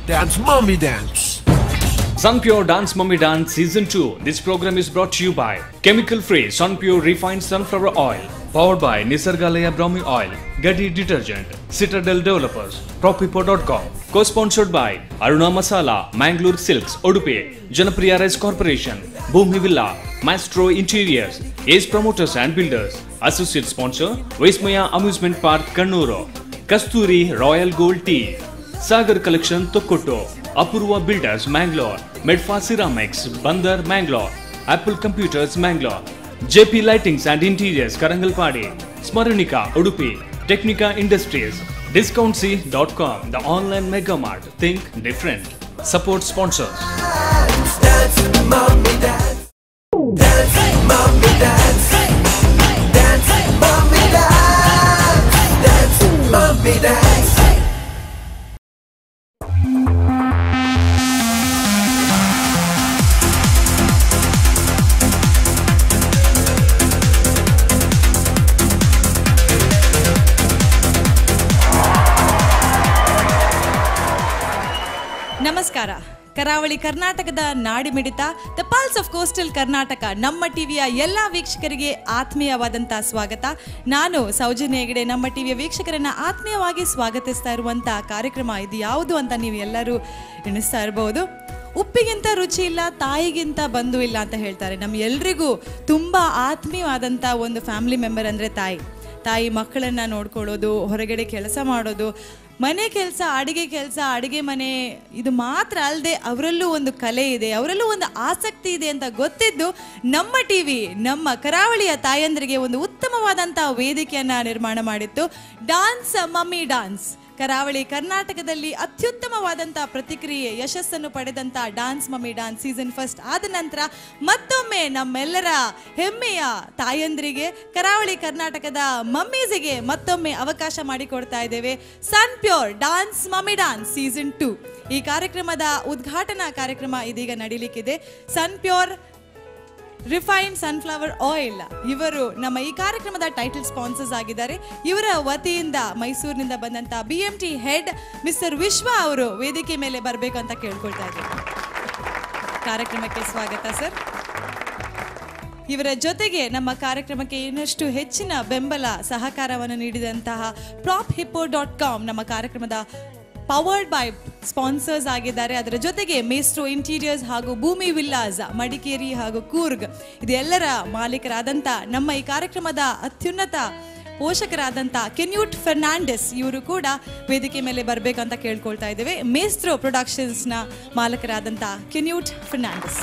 Dance Mommy Dance. Sun Pure Dance Mummy Dance Season 2. This program is brought to you by Chemical Free Sun Pure Refined Sunflower Oil. Powered by Nisargalaya Brahmi Oil, Gadi Detergent, Citadel Developers, Propipo.com. Co-sponsored by Aruna Masala, Mangalore Silks, Udupi, Janapriya Rice Corporation, Bhumi Villa, Maestro Interiors, Ace Promoters and Builders. Associate sponsor, Vismaya Amusement Park, Kannuru. Kasturi Royal Gold Tea. Sagar collection Thokkottu Apoorva builders Mangalore ಮೆಡ್ಫಾ ceramics Bunder Mangalore Apple computers Mangalore JP lightings and interiors Karangalpady Smaranika Udupi Technica industries discount C dot com the online mega mart think different support sponsors Dance, mommy, dance. Dance, mommy, dance. Dance, mommy, dance. Dance, mommy, dance. ನಮಸ್ಕಾರ ಕರಾವಳಿ ಕರ್ನಾಟಕದ ನಾಡಿಮಿಡಿತ the pulse of coastal Karnataka ನಮ್ಮ ಟಿವಿಯ ಎಲ್ಲ ವೀಕ್ಷಕರಿಗೆ ಆತ್ಮೀಯವಾದಂಥ ಸ್ವಾಗತ ನಾನು ಸೌಜನ್ಯ ಹೆಗಡೆ ನಮ್ಮ ಟಿವಿಯ ವೀಕ್ಷಕರನ್ನ ಆತ್ಮೀಯವಾಗಿ ಸ್ವಾಗತಿಸ್ತಾ ಇರುವಂಥ ಕಾರ್ಯಕ್ರಮ ಇದು ಯಾವುದು ಅಂತ ನೀವು ಎಲ್ಲರೂ ಎಣಿಸ್ತಾ ಇರಬಹುದು ಉಪ್ಪಿಗಿಂತ ರುಚಿ ಇಲ್ಲ ತಾಯಿಗಿಂತ ಬಂಧು ಇಲ್ಲ ಅಂತ ಹೇಳ್ತಾರೆ ನಮ್ಮ ಎಲ್ರಿಗೂ ತುಂಬ ಆತ್ಮೀಯವಾದಂಥ ಒಂದು ಫ್ಯಾಮಿಲಿ ಮೆಂಬರ್ ಅಂದರೆ ತಾಯಿ ತಾಯಿ ಮಕ್ಕಳನ್ನ ನೋಡ್ಕೊಳ್ಳೋದು ಹೊರಗಡೆ ಕೆಲಸ ಮಾಡೋದು ಮನೆ ಕೆಲಸ ಅಡಿಗೆ ಕೆಲಸ ಅಡಿಗೆ ಮನೆ ಇದು ಮಾತ್ರ ಅಲ್ಲದೆ ಅವರಲ್ಲೂ ಒಂದು ಕಲೆ ಇದೆ ಅವರಲ್ಲೂ ಒಂದು ಆಸಕ್ತಿ ಇದೆ ಅಂತ ಗೊತ್ತಿದ್ದು ನಮ್ಮ ಟಿವಿ ನಮ್ಮ ಕರಾವಳಿಯ ತಾಯಂದರಿಗೆ ಒಂದು ಉತ್ತಮವಾದಂಥ ವೇದಿಕೆಯನ್ನ ನಿರ್ಮಾಣ ಮಾಡಿತ್ತು ಡಾನ್ಸ್ ಮಮ್ಮಿ ಡಾನ್ಸ್ ಕರಾವಳಿ ಕರ್ನಾಟಕದಲ್ಲಿ ಅತ್ಯುತ್ತಮವಾದಂಥ ಪ್ರತಿಕ್ರಿಯೆ ಯಶಸ್ಸನ್ನು ಪಡೆದಂಥ dance mommy dance season first ಆದ ನಂತರ ಮತ್ತೊಮ್ಮೆ ನಮ್ಮೆಲ್ಲರ ಹೆಮ್ಮೆಯ ತಾಯಂದ್ರಿಗೆ ಕರಾವಳಿ ಕರ್ನಾಟಕದ ಮಮ್ಮೀಸಿಗೆ ಮತ್ತೊಮ್ಮೆ ಅವಕಾಶ ಮಾಡಿಕೊಡ್ತಾ ಇದ್ದೇವೆ Sunpure dance mommy dance season two ಈ ಕಾರ್ಯಕ್ರಮದ ಉದ್ಘಾಟನಾ ಕಾರ್ಯಕ್ರಮ ಇದೀಗ ನಡೀಲಿಕ್ಕಿದೆ Sunpure refined sunflower oil ಇವರು ನಮ್ಮ ಈ ಕಾರ್ಯಕ್ರಮದ ಟೈಟಲ್ ಸ್ಪಾನ್ಸರ್ಸ್ ಆಗಿದ್ದಾರೆ ಇವರ ವತಿಯಿಂದ ಮೈಸೂರಿನಿಂದ ಬಂದಂತ B M T head mister Vishwa ಅವರು ವೇದಿಕೆ ಮೇಲೆ ಬರಬೇಕು ಅಂತ ಕೇಳ್ಕೊಳ್ತಾ ಇದ್ದಾರೆ ಕಾರ್ಯಕ್ರಮಕ್ಕೆ ಸ್ವಾಗತ ಸರ್ ಇವರ ಜೊತೆಗೆ ನಮ್ಮ ಕಾರ್ಯಕ್ರಮಕ್ಕೆ ಇನ್ನಷ್ಟು ಹೆಚ್ಚಿನ ಬೆಂಬಲ ಸಹಕಾರವನ್ನು ನೀಡಿದಂತಹ ಪ್ರಾಪ್ ಹಿಪ್ಪೋ ಡಾಟ್ ಕಾಮ್ ನಮ್ಮ ಕಾರ್ಯಕ್ರಮದ ಪವರ್ಡ್ ಬೈ ಸ್ಪಾನ್ಸರ್ಸ್ ಆಗಿದ್ದಾರೆ ಅದರ ಜೊತೆಗೆ ಮೇಸ್ಟ್ರೋ ಇಂಟೀರಿಯರ್ಸ್ ಹಾಗೂ ಭೂಮಿ ವಿಲ್ಲಾಸ್ ಮಡಿಕೇರಿ ಹಾಗೂ ಕೂರ್ಗ್ ಇದೆಲ್ಲರ ಮಾಲೀಕರಾದಂಥ ನಮ್ಮ ಈ ಕಾರ್ಯಕ್ರಮದ ಅತ್ಯುನ್ನತ ಪೋಷಕರಾದಂಥ ಕೆನ್ಯೂಟ್ ಫೆರ್ನಾಂಡಿಸ್ ಇವರು ಕೂಡ ವೇದಿಕೆ ಮೇಲೆ ಬರಬೇಕಂತ ಕೇಳ್ಕೊಳ್ತಾ ಇದ್ದೇವೆ ಮೇಸ್ಟ್ರೋ ಪ್ರೊಡಕ್ಷನ್ಸ್ನ ಮಾಲಕರಾದಂಥ ಕೆನ್ಯೂಟ್ ಫೆರ್ನಾಂಡಿಸ್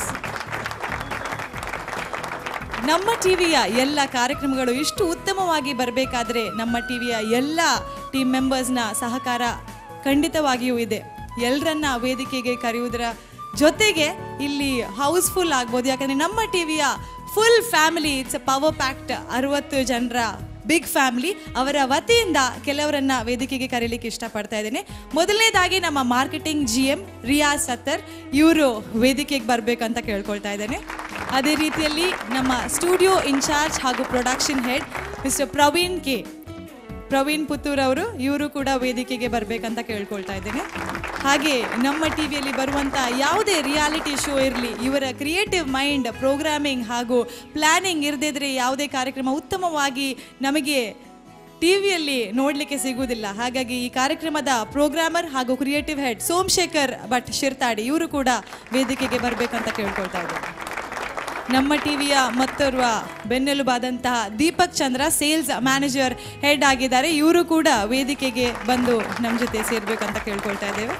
ನಮ್ಮ ಟಿವಿಯ ಎಲ್ಲ ಕಾರ್ಯಕ್ರಮಗಳು ಇಷ್ಟು ಉತ್ತಮವಾಗಿ ಬರಬೇಕಾದ್ರೆ ನಮ್ಮ ಟಿವಿಯ ಎಲ್ಲ ಟೀಮ್ ಮೆಂಬರ್ಸ್ನ ಸಹಕಾರ ಖಂಡಿತವಾಗಿಯೂ ಇದೆ ಎಲ್ಲರನ್ನ ವೇದಿಕೆಗೆ ಕರೆಯುವುದರ ಜೊತೆಗೆ ಇಲ್ಲಿ ಹೌಸ್ಫುಲ್ ಆಗ್ಬೋದು ಯಾಕಂದರೆ ನಮ್ಮ ಟಿವಿಯ full family it's power packed ಅರವತ್ತು ಜನರ ಬಿಗ್ ಫ್ಯಾಮಿಲಿ ಅವರ ವತಿಯಿಂದ ಕೆಲವರನ್ನ ವೇದಿಕೆಗೆ ಕರೀಲಿಕ್ಕೆ ಇಷ್ಟಪಡ್ತಾ ಇದ್ದೇನೆ ಮೊದಲನೇದಾಗಿ ನಮ್ಮ marketing G M Riyaz Sattar ಇವರು ವೇದಿಕೆಗೆ ಬರಬೇಕಂತ ಕೇಳ್ಕೊಳ್ತಾ ಇದ್ದೇನೆ ಅದೇ ರೀತಿಯಲ್ಲಿ ನಮ್ಮ ಸ್ಟುಡಿಯೋ ಇನ್ಚಾರ್ಜ್ ಹಾಗೂ production head mister Praveen K Praveen Puttur ಅವರು ಇವರು ಕೂಡ ವೇದಿಕೆಗೆ ಬರಬೇಕಂತ ಕೇಳ್ಕೊಳ್ತಾ ಇದ್ದೇನೆ ಹಾಗೆ ನಮ್ಮ ಟಿವಿಯಲ್ಲಿ ಬರುವಂಥ ಯಾವುದೇ ರಿಯಾಲಿಟಿ ಶೋ ಇರಲಿ ಇವರ ಕ್ರಿಯೇಟಿವ್ ಮೈಂಡ್ ಪ್ರೋಗ್ರಾಮಿಂಗ್ ಹಾಗೂ ಪ್ಲಾನಿಂಗ್ ಇರದಿದ್ರೆ ಯಾವುದೇ ಕಾರ್ಯಕ್ರಮ ಉತ್ತಮವಾಗಿ ನಮಗೆ ಟಿವಿಯಲ್ಲಿ ನೋಡಲಿಕ್ಕೆ ಸಿಗುವುದಿಲ್ಲ ಹಾಗಾಗಿ ಈ ಕಾರ್ಯಕ್ರಮದ ಪ್ರೋಗ್ರಾಮರ್ ಹಾಗೂ ಕ್ರಿಯೇಟಿವ್ ಹೆಡ್ ಸೋಮಶೇಖರ್ ಭಟ್ ಶಿರ್ತಾಡಿ ಇವರು ಕೂಡ ವೇದಿಕೆಗೆ ಬರಬೇಕಂತ ಕೇಳ್ಕೊಳ್ತಾ ಇದ್ದಾರೆ ನಮ್ಮ ಟಿವಿಯ ಮತ್ತೋರ್ವ ಬೆನ್ನೆಲುಬಾದಂತಹ Deepak Chandra sales manager head ಆಗಿದ್ದಾರೆ ಇವರು ಕೂಡ ವೇದಿಕೆಗೆ ಬಂದು ನಮ್ಮ ಜೊತೆ ಸೇರ್ಬೇಕಂತ ಕೇಳ್ಕೊಳ್ತಾ ಇದ್ದೇವೆ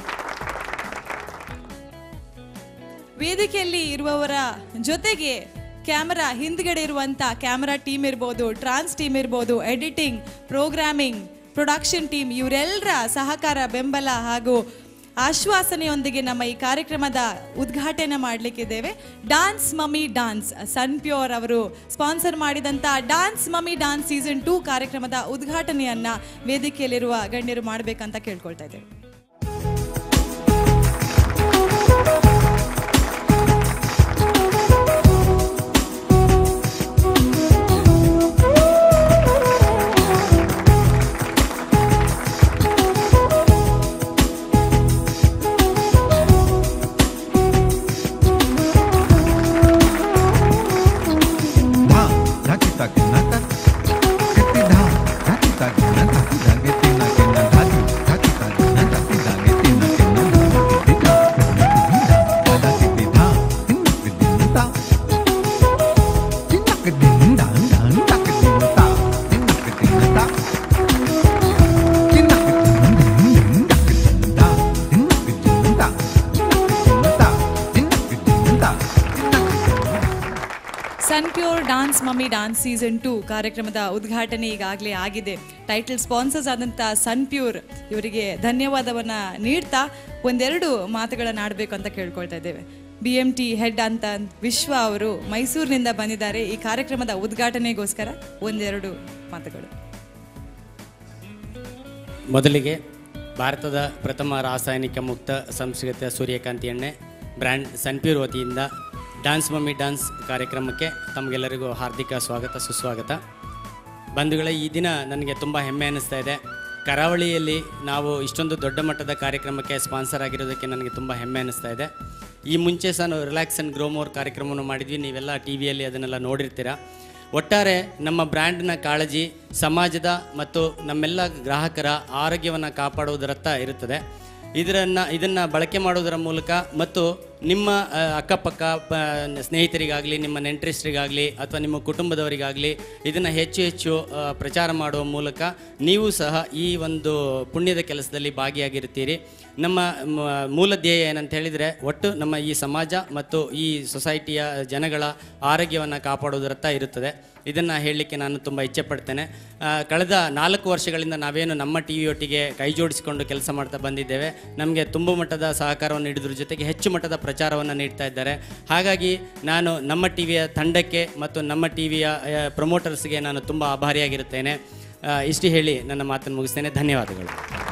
ವೇದಿಕೆಯಲ್ಲಿ ಇರುವವರ ಜೊತೆಗೆ ಕ್ಯಾಮರಾ ಹಿಂದ್ಗಡೆ ಇರುವಂತ ಕ್ಯಾಮರಾ ಟೀಮ್ ಇರ್ಬೋದು ಟ್ರಾನ್ಸ್ ಟೀಮ್ ಇರ್ಬೋದು ಎಡಿಟಿಂಗ್ ಪ್ರೋಗ್ರಾಮಿಂಗ್ ಪ್ರೊಡಕ್ಷನ್ ಟೀಮ್ ಇವರೆಲ್ಲರ ಸಹಕಾರ ಬೆಂಬಲ ಹಾಗೂ ಆಶ್ವಾಸನೆಯೊಂದಿಗೆ ನಮ್ಮ ಈ ಕಾರ್ಯಕ್ರಮದ ಉದ್ಘಾಟನೆ ಮಾಡಲಿಕ್ಕಿದ್ದೇವೆ dance mommy dance Sunpure ಅವರು ಸ್ಪಾನ್ಸರ್ ಮಾಡಿದಂಥ dance mommy dance season two ಕಾರ್ಯಕ್ರಮದ ಉದ್ಘಾಟನೆಯನ್ನ ವೇದಿಕೆಯಲ್ಲಿರುವ ಗಣ್ಯರು ಮಾಡಬೇಕಂತ ಕೇಳ್ಕೊಳ್ತಾ ಇದ್ದೇವೆ Sunpure dance mommy dance season two ಕಾರ್ಯಕ್ರಮದ ಉದ್ಘಾಟನೆ ಈಗಾಗಲೇ ಆಗಿದೆ ಟೈಟಲ್ ಸ್ಪಾನ್ಸರ್ಸ್ ಆದಂಥ ಸನ್ ಪ್ಯೂರ್ ಇವರಿಗೆ ಧನ್ಯವಾದವನ್ನು ನೀಡ್ತಾ ಒಂದೆರಡು ಮಾತುಗಳನ್ನು ಆಡಬೇಕು ಅಂತ ಕೇಳ್ಕೊಳ್ತಾ ಇದ್ದೇವೆ ಬಿ ಎಂ ಟಿ ಹೆಡ್ ಅಂತ ವಿಶ್ವ ಅವರು ಮೈಸೂರಿನಿಂದ ಬಂದಿದ್ದಾರೆ ಈ ಕಾರ್ಯಕ್ರಮದ ಉದ್ಘಾಟನೆಗೋಸ್ಕರ ಒಂದೆರಡು ಮಾತುಗಳು ಮೊದಲಿಗೆ ಭಾರತದ ಪ್ರಥಮ ರಾಸಾಯನಿಕ ಮುಕ್ತ ಸಂಸ್ಕೃತ ಸೂರ್ಯಕಾಂತಿ ಎಣ್ಣೆ ಬ್ರ್ಯಾಂಡ್ ಸನ್ಪ್ಯೂರ್ ವತಿಯಿಂದ ಡ್ಯಾನ್ಸ್ ಮಮ್ಮಿ ಡ್ಯಾನ್ಸ್ ಕಾರ್ಯಕ್ರಮಕ್ಕೆ ತಮಗೆಲ್ಲರಿಗೂ ಹಾರ್ದಿಕ ಸ್ವಾಗತ ಸುಸ್ವಾಗತ ಬಂಧುಗಳೇ ಈ ದಿನ ನನಗೆ ತುಂಬ ಹೆಮ್ಮೆ ಅನ್ನಿಸ್ತಾ ಇದೆ ಕರಾವಳಿಯಲ್ಲಿ ನಾವು ಇಷ್ಟೊಂದು ದೊಡ್ಡ ಮಟ್ಟದ ಕಾರ್ಯಕ್ರಮಕ್ಕೆ ಸ್ಪಾನ್ಸರ್ ಆಗಿರೋದಕ್ಕೆ ನನಗೆ ತುಂಬ ಹೆಮ್ಮೆ ಅನ್ನಿಸ್ತಾ ಇದೆ ಈ ಮುಂಚೆ ಸಹ ನಾವು ರಿಲ್ಯಾಕ್ಸ್ ಆ್ಯಂಡ್ ಗ್ರೋ ಮೋರ್ ಕಾರ್ಯಕ್ರಮವನ್ನು ಮಾಡಿದ್ವಿ ನೀವೆಲ್ಲ ಟಿ ವಿಯಲ್ಲಿ ಅದನ್ನೆಲ್ಲ ನೋಡಿರ್ತೀರ ಒಟ್ಟಾರೆ ನಮ್ಮ ಬ್ರ್ಯಾಂಡ್ನ ಕಾಳಜಿ ಸಮಾಜದ ಮತ್ತು ನಮ್ಮೆಲ್ಲ ಗ್ರಾಹಕರ ಆರೋಗ್ಯವನ್ನು ಕಾಪಾಡುವುದರತ್ತ ಇರುತ್ತದೆ ಇದರನ್ನು ಇದನ್ನು ಬಳಕೆ ಮಾಡೋದರ ಮೂಲಕ ಮತ್ತು ನಿಮ್ಮ ಆ, ಅಕ್ಕಪಕ್ಕ ಪ ಸ್ನೇಹಿತರಿಗಾಗಲಿ ನಿಮ್ಮ ನೆಂಟರಿಸ್ಟ್ರಿಗಾಗಲಿ ಅಥವಾ ನಿಮ್ಮ ಕುಟುಂಬದವರಿಗಾಗಲಿ ಇದನ್ನು ಹೆಚ್ಚು ಹೆಚ್ಚು ಆ, ಪ್ರಚಾರ ಮಾಡುವ ಮೂಲಕ ನೀವು ಸಹ ಈ ಒಂದು ಪುಣ್ಯದ ಕೆಲಸದಲ್ಲಿ ಭಾಗಿಯಾಗಿರ್ತೀರಿ ನಮ್ಮ ಮ- ಮೂಲ ಧ್ಯೇಯ ಏನಂತ ಹೇಳಿದರೆ ಒಟ್ಟು ನಮ್ಮ ಈ ಸಮಾಜ ಮತ್ತು ಈ ಸೊಸೈಟಿಯ ಜನಗಳ ಆರೋಗ್ಯವನ್ನು ಕಾಪಾಡುವುದರತ್ತ ಇರುತ್ತದೆ ಇದನ್ನು ಹೇಳಲಿಕ್ಕೆ ನಾನು ತುಂಬ ಇಚ್ಛೆಪಡ್ತೇನೆ ಆ, ಕಳೆದ ನಾಲ್ಕು ವರ್ಷಗಳಿಂದ ನಾವೇನು ನಮ್ಮ ಟಿ ವಿಯೊಟ್ಟಿಗೆ ಕೈ ಜೋಡಿಸಿಕೊಂಡು ಕೆಲಸ ಮಾಡ್ತಾ ಬಂದಿದ್ದೇವೆ ನಮಗೆ ತುಂಬ ಮಟ್ಟದ ಸಹಕಾರವನ್ನು ನೀಡಿದ್ರ ಜೊತೆಗೆ ಹೆಚ್ಚು ಮಟ್ಟದ ಪ್ರಚಾರವನ್ನು ನೀಡ್ತಾ ಇದ್ದಾರೆ ಹಾಗಾಗಿ ನಾನು ನಮ್ಮ ಟಿ ವಿಯ ತಂಡಕ್ಕೆ ಮತ್ತು ನಮ್ಮ ಟಿ ವಿಯ ಪ್ರಮೋಟರ್ಸ್ಗೆ ನಾನು ತುಂಬ ಆಭಾರಿಯಾಗಿರುತ್ತೇನೆ ಆ, ಇಷ್ಟು ಹೇಳಿ ನನ್ನ ಮಾತನ್ನು ಮುಗಿಸ್ತೇನೆ ಧನ್ಯವಾದಗಳು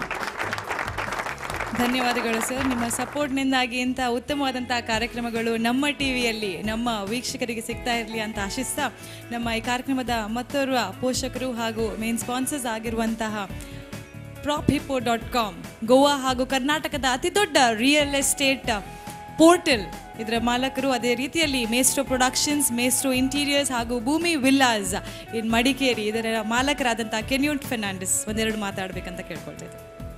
ಧನ್ಯವಾದಗಳು ಸರ್ ನಿಮ್ಮ ಸಪೋರ್ಟ್ನಿಂದಾಗಿ ಇಂಥ ಉತ್ತಮವಾದಂಥ ಕಾರ್ಯಕ್ರಮಗಳು ನಮ್ಮ ಟಿ ವಿಯಲ್ಲಿ ನಮ್ಮ ವೀಕ್ಷಕರಿಗೆ ಸಿಗ್ತಾ ಇರಲಿ ಅಂತ ಆಶಿಸ್ತಾ ನಮ್ಮ ಈ ಕಾರ್ಯಕ್ರಮದ ಮತ್ತೋರ್ವ ಪೋಷಕರು ಹಾಗೂ ಮೇನ್ ಸ್ಪಾನ್ಸರ್ಸ್ ಆಗಿರುವಂತಹ Prop Hippo dot com Goa ಹಾಗೂ ಕರ್ನಾಟಕದ ಅತಿ ದೊಡ್ಡ ರಿಯಲ್ ಎಸ್ಟೇಟ್ ಪೋರ್ಟಲ್ ಇದರ ಮಾಲಕರು ಅದೇ ರೀತಿಯಲ್ಲಿ ಮೇಸ್ಟ್ರೋ ಪ್ರೊಡಕ್ಷನ್ಸ್ ಮೇಸ್ಟ್ರೋ ಇಂಟೀರಿಯರ್ಸ್ ಹಾಗೂ ಭೂಮಿ ವಿಲ್ಲಾಸ್ ಇನ್ ಮಡಿಕೇರಿ ಇದರ ಮಾಲಕರಾದಂಥ ಕೆನ್ಯೂಟ್ ಫೆರ್ನಾಂಡಿಸ್ ಒಂದೆರಡು ಮಾತಾಡಬೇಕಂತ ಕೇಳ್ಕೊಳ್ತಿದ್ದೆ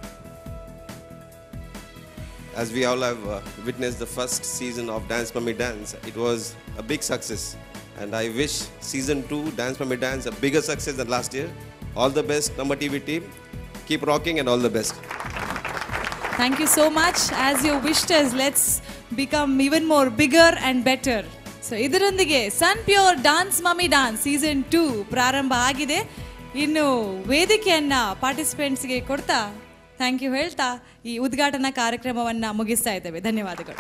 As we all have uh, witnessed the first season of Dance Mummy Dance, it was a big success. And I wish season two, Dance Mummy Dance, a bigger success than last year. All the best, Number TV team. Keep rocking and all the best. Thank you so much. As you wished us, let's become even more bigger and better. So ಇದರೊಂದಿಗೆ Sunpure dance mommy dance season two ಪ್ರಾರಂಭ ಆಗಿದೆ ಇನ್ನು ವೇದಿಕೆಯನ್ನ ಪಾರ್ಟಿಸಿಪೆಂಟ್ಸ್ಗೆ ಕೊಡ್ತಾ thank you ಹೇಳ್ತಾ ಈ ಉದ್ಘಾಟನಾ ಕಾರ್ಯಕ್ರಮವನ್ನ ಮುಗಿಸ್ತಾ ಇದ್ದೇವೆ ಧನ್ಯವಾದಗಳು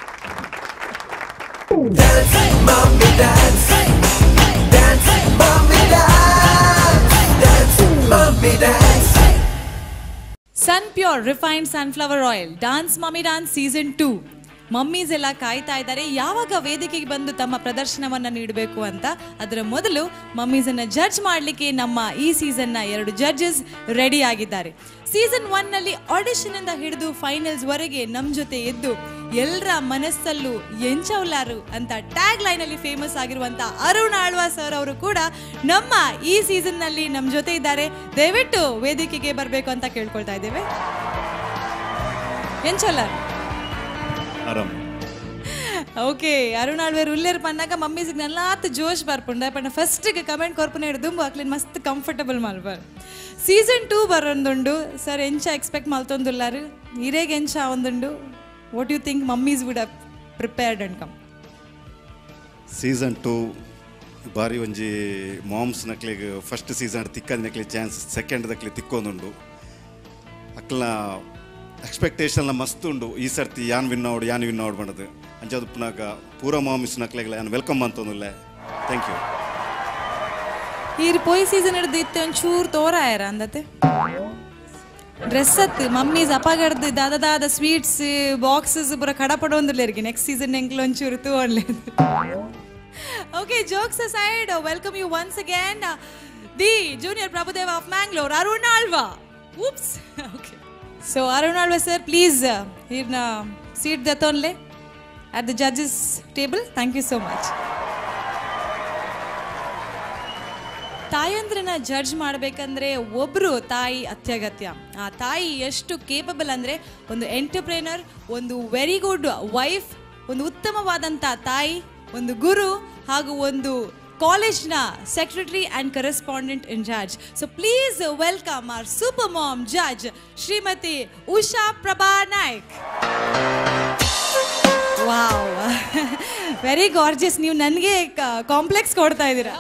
Dance, mommy, dance. Dance, mommy, dance. Dance, mommy, dance. Sunpure refined sunflower oil dance mommy dance season two mommies ಎಲ್ಲ ಕಾಯ್ತಾ ಇದ್ದಾರೆ ಯಾವಾಗ ವೇದಿಕೆಗೆ ಬಂದು ತಮ್ಮ ಪ್ರದರ್ಶನವನ್ನ ನೀಡಬೇಕು ಅಂತ ಅದರ ಮೊದಲು ಮಮ್ಮೀಸನ್ನ ಜಡ್ಜ್ ಮಾಡಲಿಕ್ಕೆ ನಮ್ಮ ಈ ಸೀಸನ್ನ ಎರಡು ಜಡ್ಜಸ್ ರೆಡಿ ಆಗಿದ್ದಾರೆ ಸೀಸನ್ ಒನ್ನಲ್ಲಿ ಆಡಿಷನ್ ಇಂದ ಹಿಡಿದು ಫೈನಲ್ಸ್ ವರೆಗೆ ನಮ್ಮ ಜೊತೆ ಎದ್ದು ಎಲ್ಲರ ಮನಸ್ಸಲ್ಲೂ ಎಂಚೌಲಾರು ಅಂತ ಟ್ಯಾಗ್ ಲೈನ್ ಅಲ್ಲಿ ಫೇಮಸ್ ಆಗಿರುವಂತ ಅರುಣ್ ಆಳ್ವಾ ಸರ್ ಅವರು ಕೂಡ ನಮ್ಮ ಈ ಸೀಸನ್ ನಲ್ಲಿ ನಮ್ಮ ಜೊತೆ ಇದ್ದಾರೆ ದಯವಿಟ್ಟು ವೇದಿಕೆಗೆ ಬರಬೇಕು ಅಂತ ಕೇಳ್ಕೊಳ್ತಾ ಇದ್ದೇವೆ ಎಂಚೌಲಾರ್ ಆರಾಮ್ ಓಕೆ ಅರುಣ್ ಆಳ್ವೇರ್ ಉಲ್ಲೇರ್ ಪನ್ನಾಗ ಮಮ್ಮಿ ನಲ್ಲಾತ್ ಜೋಶ್ ಬರ್ಪುಂಡ ಪಂಡ ಫಸ್ಟಿಗೆ ಕಮೆಂಟ್ ಕೊರ್ಪುನ ಹಿಡಿದು ಹಾಕ್ಲಿನ್ ಮಸ್ತ್ ಕಂಫರ್ಟಬಲ್ ಮಲ್ಬರ್ ಸೀಸನ್ ಟೂ ಬರೋಂದುಂಡು ಸರ್ ಎಂಚ ಎಕ್ಸ್ಪೆಕ್ಟ್ ಮಲ್ತೊಂದುಲ್ಲಾರು ಇರೇಗೆ ಎಂಚ ಒಂದುಂಡು what you think mommies would have prepared and come season two ಬಾರಿ ಒಂಜಿ ಮಾಮ್ಸ್ ನಕ್ಲಿಗೆ ಫಸ್ಟ್ ಸೀಸನ್ ತಿಕ್ಕದ ನಕ್ಲಿ ಚಾನ್ಸ್ ಸೆಕೆಂಡ್ ದಕ್ಲಿ ತಿಕ್ಕೊಂದುಂಡು ಅಕ್ಲ ಎಕ್ಸ್ಪೆಕ್ಟೇಷನ್ ಮಸ್ತ್ ಉಂಡು ಈ ಸರ್ತಿ ಯಾನ್ ವಿನ್ ಔಡ್ ಯಾನ್ ವಿನ್ ಔಡ್ ಮಾಡೋದು ಅಂಚದು ಪುನಃ ಪೂರ ಮಾಮಿಸ್ ನಕ್ಲೆಗ್ಲ ಯಾನ್ ವೆಲ್ಕಮ್ ಅಂತಂದುಲ್ಲೆ ಥ್ಯಾಂಕ್ ಯು ಈ ಪೊಯ್ ಸೀಸನ್ ಹಿಡ್ದು ಇತ್ತೆ ಒಂಚೂರು ತೋರಾಯರ ಅಂದತೆ ಡ್ರೆಸ್ ಅತ್ತು ಮಮ್ಮೀಸ್ ಅಪಗಡ್ದು ದಾದ ದಾದ ಸ್ವೀಟ್ಸ್ ಬಾಕ್ಸಸ್ ಪೂರ ಕಡಪಡೊಂದುಲ್ಲೇರಿಗೆ ನೆಕ್ಸ್ಟ್ ಸೀಸನ್ ಎಂಕ್ಲು ಒಂಚೂರು ತೂವನ್ಲೇದು okay jokes aside welcome you once again the junior Prabhudeva of Mangalore Arun Alva oops okay so Arun Alva sir please ಇರ್ನ ಸೀಟ್ ದತ್ತೋನ್ಲೆ at the judges table thank you so much ತಾಯಂದ್ರನ್ನ ಜಡ್ಜ್ ಮಾಡಬೇಕಂದ್ರೆ ಒಬ್ಬರು ತಾಯಿ ಅತ್ಯಗತ್ಯ ಆ ತಾಯಿ ಎಷ್ಟು ಕೇಪಬಲ್ ಅಂದರೆ ಒಂದು ಎಂಟರ್ಪ್ರೇನರ್ ಒಂದು ವೆರಿ ಗುಡ್ ವೈಫ್ ಒಂದು ಉತ್ತಮವಾದಂಥ ತಾಯಿ ಒಂದು ಗುರು ಹಾಗೂ ಒಂದು ಕಾಲೇಜ್ನ secretary and correspondent in charge so please welcome our super mom judge Shrimati Usha Prabha Naik wow very gorgeous ನೀವು ನನಗೆ ಕಾಂಪ್ಲೆಕ್ಸ್ ಕೊಡ್ತಾ ಇದ್ದೀರಾ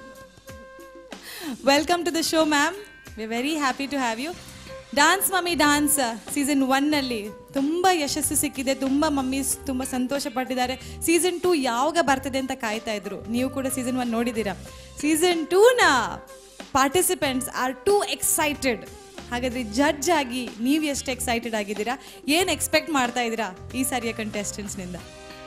welcome to the show ma'am we very happy to have you dance mommy dance season ಒನ್ನಲ್ಲಿ ತುಂಬ ಯಶಸ್ಸು ಸಿಕ್ಕಿದೆ ತುಂಬ mummies ತುಂಬ ಸಂತೋಷ ಪಟ್ಟಿದ್ದಾರೆ ಸೀಸನ್ ಟೂ ಯಾವಾಗ ಬರ್ತದೆ ಅಂತ ಕಾಯ್ತಾ ಇದ್ರು ನೀವು ಕೂಡ ಸೀಸನ್ ಒನ್ ನೋಡಿದ್ದೀರಾ ಸೀಸನ್ ಟೂನ ಪಾರ್ಟಿಸಿಪೆಂಟ್ಸ್ ಆರ್ ಟೂ ಎಕ್ಸೈಟೆಡ್ ಹಾಗಾದ್ರೆ ಜಡ್ಜ್ ಆಗಿ ನೀವು ಎಷ್ಟು ಎಕ್ಸೈಟೆಡ್ ಆಗಿದ್ದೀರಾ ಏನು ಎಕ್ಸ್ಪೆಕ್ಟ್ ಮಾಡ್ತಾ ಇದ್ದೀರಾ ಈ ಸಾರಿಯ ಕಂಟೆಸ್ಟೆಂಟ್ಸ್ನಿಂದ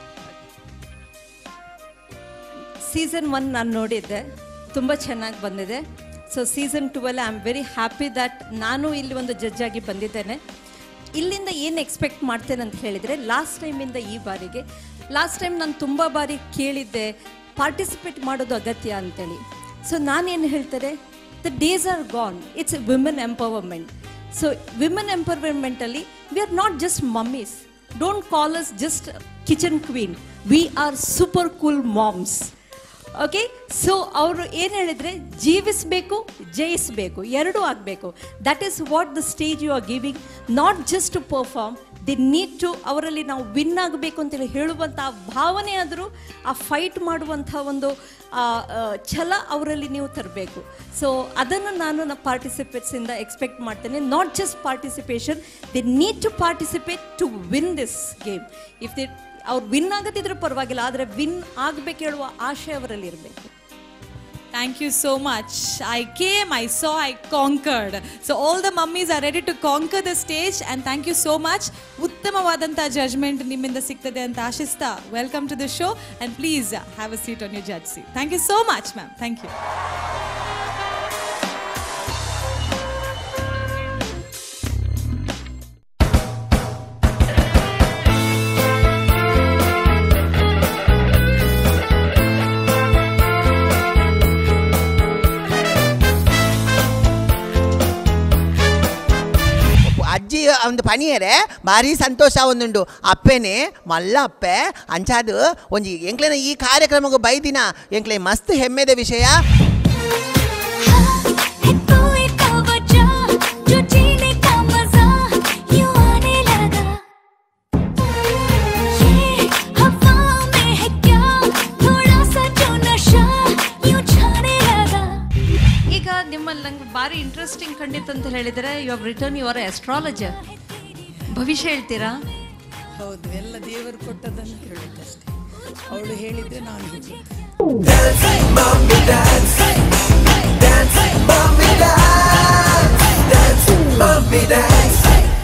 ಸೀಸನ್ ಒನ್ ನಾನು ನೋಡಿದ್ದೆ ತುಂಬ ಚೆನ್ನಾಗಿ ಬಂದಿದೆ ಸೊ ಸೀಸನ್ ಟುವಲ್ಲಿ I am very happy that ನಾನು ಇಲ್ಲಿ ಒಂದು ಜಡ್ಜ್ ಆಗಿ ಬಂದಿದ್ದೇನೆ ಇಲ್ಲಿಂದ ಏನು ಎಕ್ಸ್ಪೆಕ್ಟ್ ಮಾಡ್ತೇನೆ ಅಂತ ಹೇಳಿದರೆ ಲಾಸ್ಟ್ ಟೈಮಿಂದ ಈ ಬಾರಿಗೆ ಲಾಸ್ಟ್ ಟೈಮ್ ನಾನು ತುಂಬ ಬಾರಿ ಕೇಳಿದ್ದೆ ಪಾರ್ಟಿಸಿಪೇಟ್ ಮಾಡೋದು ಅಗತ್ಯ ಅಂತೇಳಿ ಸೊ ನಾನೇನು ಹೇಳ್ತಾರೆ the days are gone it's women empowerment so women ಎಂಪವರ್ಮೆಂಟಲ್ಲಿ we are not just mommies don't call us just kitchen queen we are super cool moms okay so ಅವರು ಏನು ಹೇಳಿದರೆ ಜೀವಿಸಬೇಕು ಜಯಿಸಬೇಕು ಎರಡೂ ಆಗಬೇಕು that is what the stage you are giving not just to perform the need to ಅವರಲ್ಲಿ ನಾವು win ಆಗಬೇಕು ಅಂತೇಳಿ ಹೇಳುವಂಥ ಭಾವನೆ ಆದರೂ ಆ ಫೈಟ್ ಮಾಡುವಂಥ ಒಂದು ಆ, ಆ, ಛಲ ಅವರಲ್ಲಿ ನೀವು ತರಬೇಕು ಸೊ ಅದನ್ನು ನಾನು ನನ್ನ ಪಾರ್ಟಿಸಿಪೇಟ್ಸಿಂದ ಎಕ್ಸ್ಪೆಕ್ಟ್ ಮಾಡ್ತೇನೆ not just participation the need to participate to win this game if the ಅವ್ರು ವಿನ್ ಆಗದಿದ್ರೂ ಪರವಾಗಿಲ್ಲ ಆದರೆ ವಿನ್ ಆಗಬೇಕು ಹೇಳುವ ಆಶೆ ಅವರಲ್ಲಿ ಇರಬೇಕು Thank you so much. I came, I saw, I conquered. So all the mummies are ready to conquer the stage and thank you so much. ಉತ್ತಮವಾದಂಥ ಜಡ್ಜ್ಮೆಂಟ್ ನಿಮ್ಮಿಂದ ಸಿಗ್ತದೆ ಅಂತ ಆಶಿಸ್ತಾ welcome to the show and please have a seat on you judge seat thank you so much ma'am thank you ಅಜ್ಜಿ ಒಂದು ಪನಿಯರೆ ಭಾರಿ ಸಂತೋಷ ಒಂದುಂಡು ಅಪ್ಪೆನೆ ಮಲ್ಲ ಅಪ್ಪೆ ಅಂಚಾದು ಒಂಜಿ ಎಂಕ್ಲೆನ ಈ ಕಾರ್ಯಕ್ರಮಕ್ಕೆ ಬೈದಿನ ಎಂಕ್ಲೆ ಮಸ್ತ್ ಹೆಮ್ಮೆದ ವಿಷಯ है कोई का वजह जो जीने का मजा यूं आने लगा ये हवा में है क्या थोड़ा सा जो नशा यूं छाने लगा ಈಗ ನಿಮ್ಮಲ್ಲಿ ನಂಗೆ ಭಾರಿ ಇಂಟ್ರೆಸ್ಟಿಂಗ್ ಕಂಡಿತ್ತು ಅಂತ ಹೇಳಿದರೆ you have return your astrologer ಭವಿಷ್ಯ ಹೇಳ್ತೀರಾ ಹೌದು ಎಲ್ಲ ದೇವರು ಕೊಟ್ಟದನ್ನು ಹೇಳಬೇಕಷ್ಟೆ ಅವಳು ಹೇಳಿದ್ರೆ ನಾನು ಹೇಳಿ Mommy dance, dance, mommy dance, dance, mommy dance.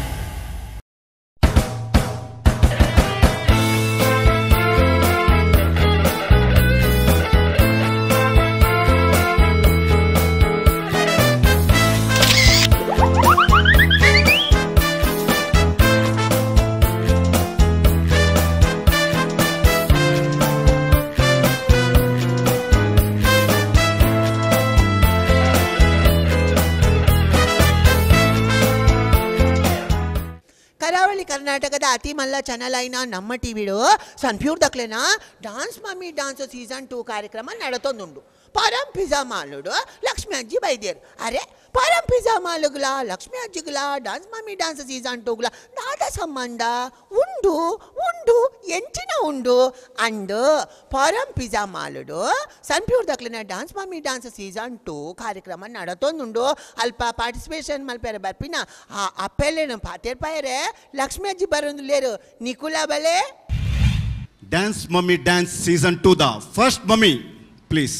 ಕರಾವಳಿ ಕರ್ನಾಟಕದ ಅತಿ ಮಲ್ಲ ಚಾನಲ್ అయిన ನಮ್ಮ ಟಿವಿಡು ಸನ್ಪ್ಯೂರ್ ದಕ್ಲೆನ dance mommy dance season two కార్యక్రమం నడుతోందుండు పరం పిజ్జా మాలుడు లక్ష్మి అజ్జి బయదేరు అరే పరం పిజ్జా మాలుగుల లక్ష్మి అజ్జిగుల డాన్స్ మమ్మీ డాన్స్ సీజన్ టూగుల ನಾದ ಸಂಬಂಧ ಉಂಡು ಉಂಡು ಎಂಚಿನ ಉಂಡು ಅಂಡ್ ಪರಂ ಪಿಜ್ಜಾ ಮಾಲುಡು ಸನ್ಪ್ಯೂರ್ ದಕ್ಲಿನ dance mommy dance season two ಕಾರ್ಯಕ್ರಮ ನಡತೊಂದುಂಡು ಅಲ್ಪ ಪಾರ್ಟಿಸಿಪೇಷನ್ ಮಲ್ಪೇರೆ ಬರ್ಪಿನ ಆ ಅಪ್ಪೆಲ್ಲೇನು ಪಾತೇರ್ಪಾಯರೆ ಲಕ್ಷ್ಮಿ ಅಜ್ಜಿ ಬರೋದು ಲೇರು ನಿಕುಲ ಬಲೆ dance mommy dance season two the first mommy please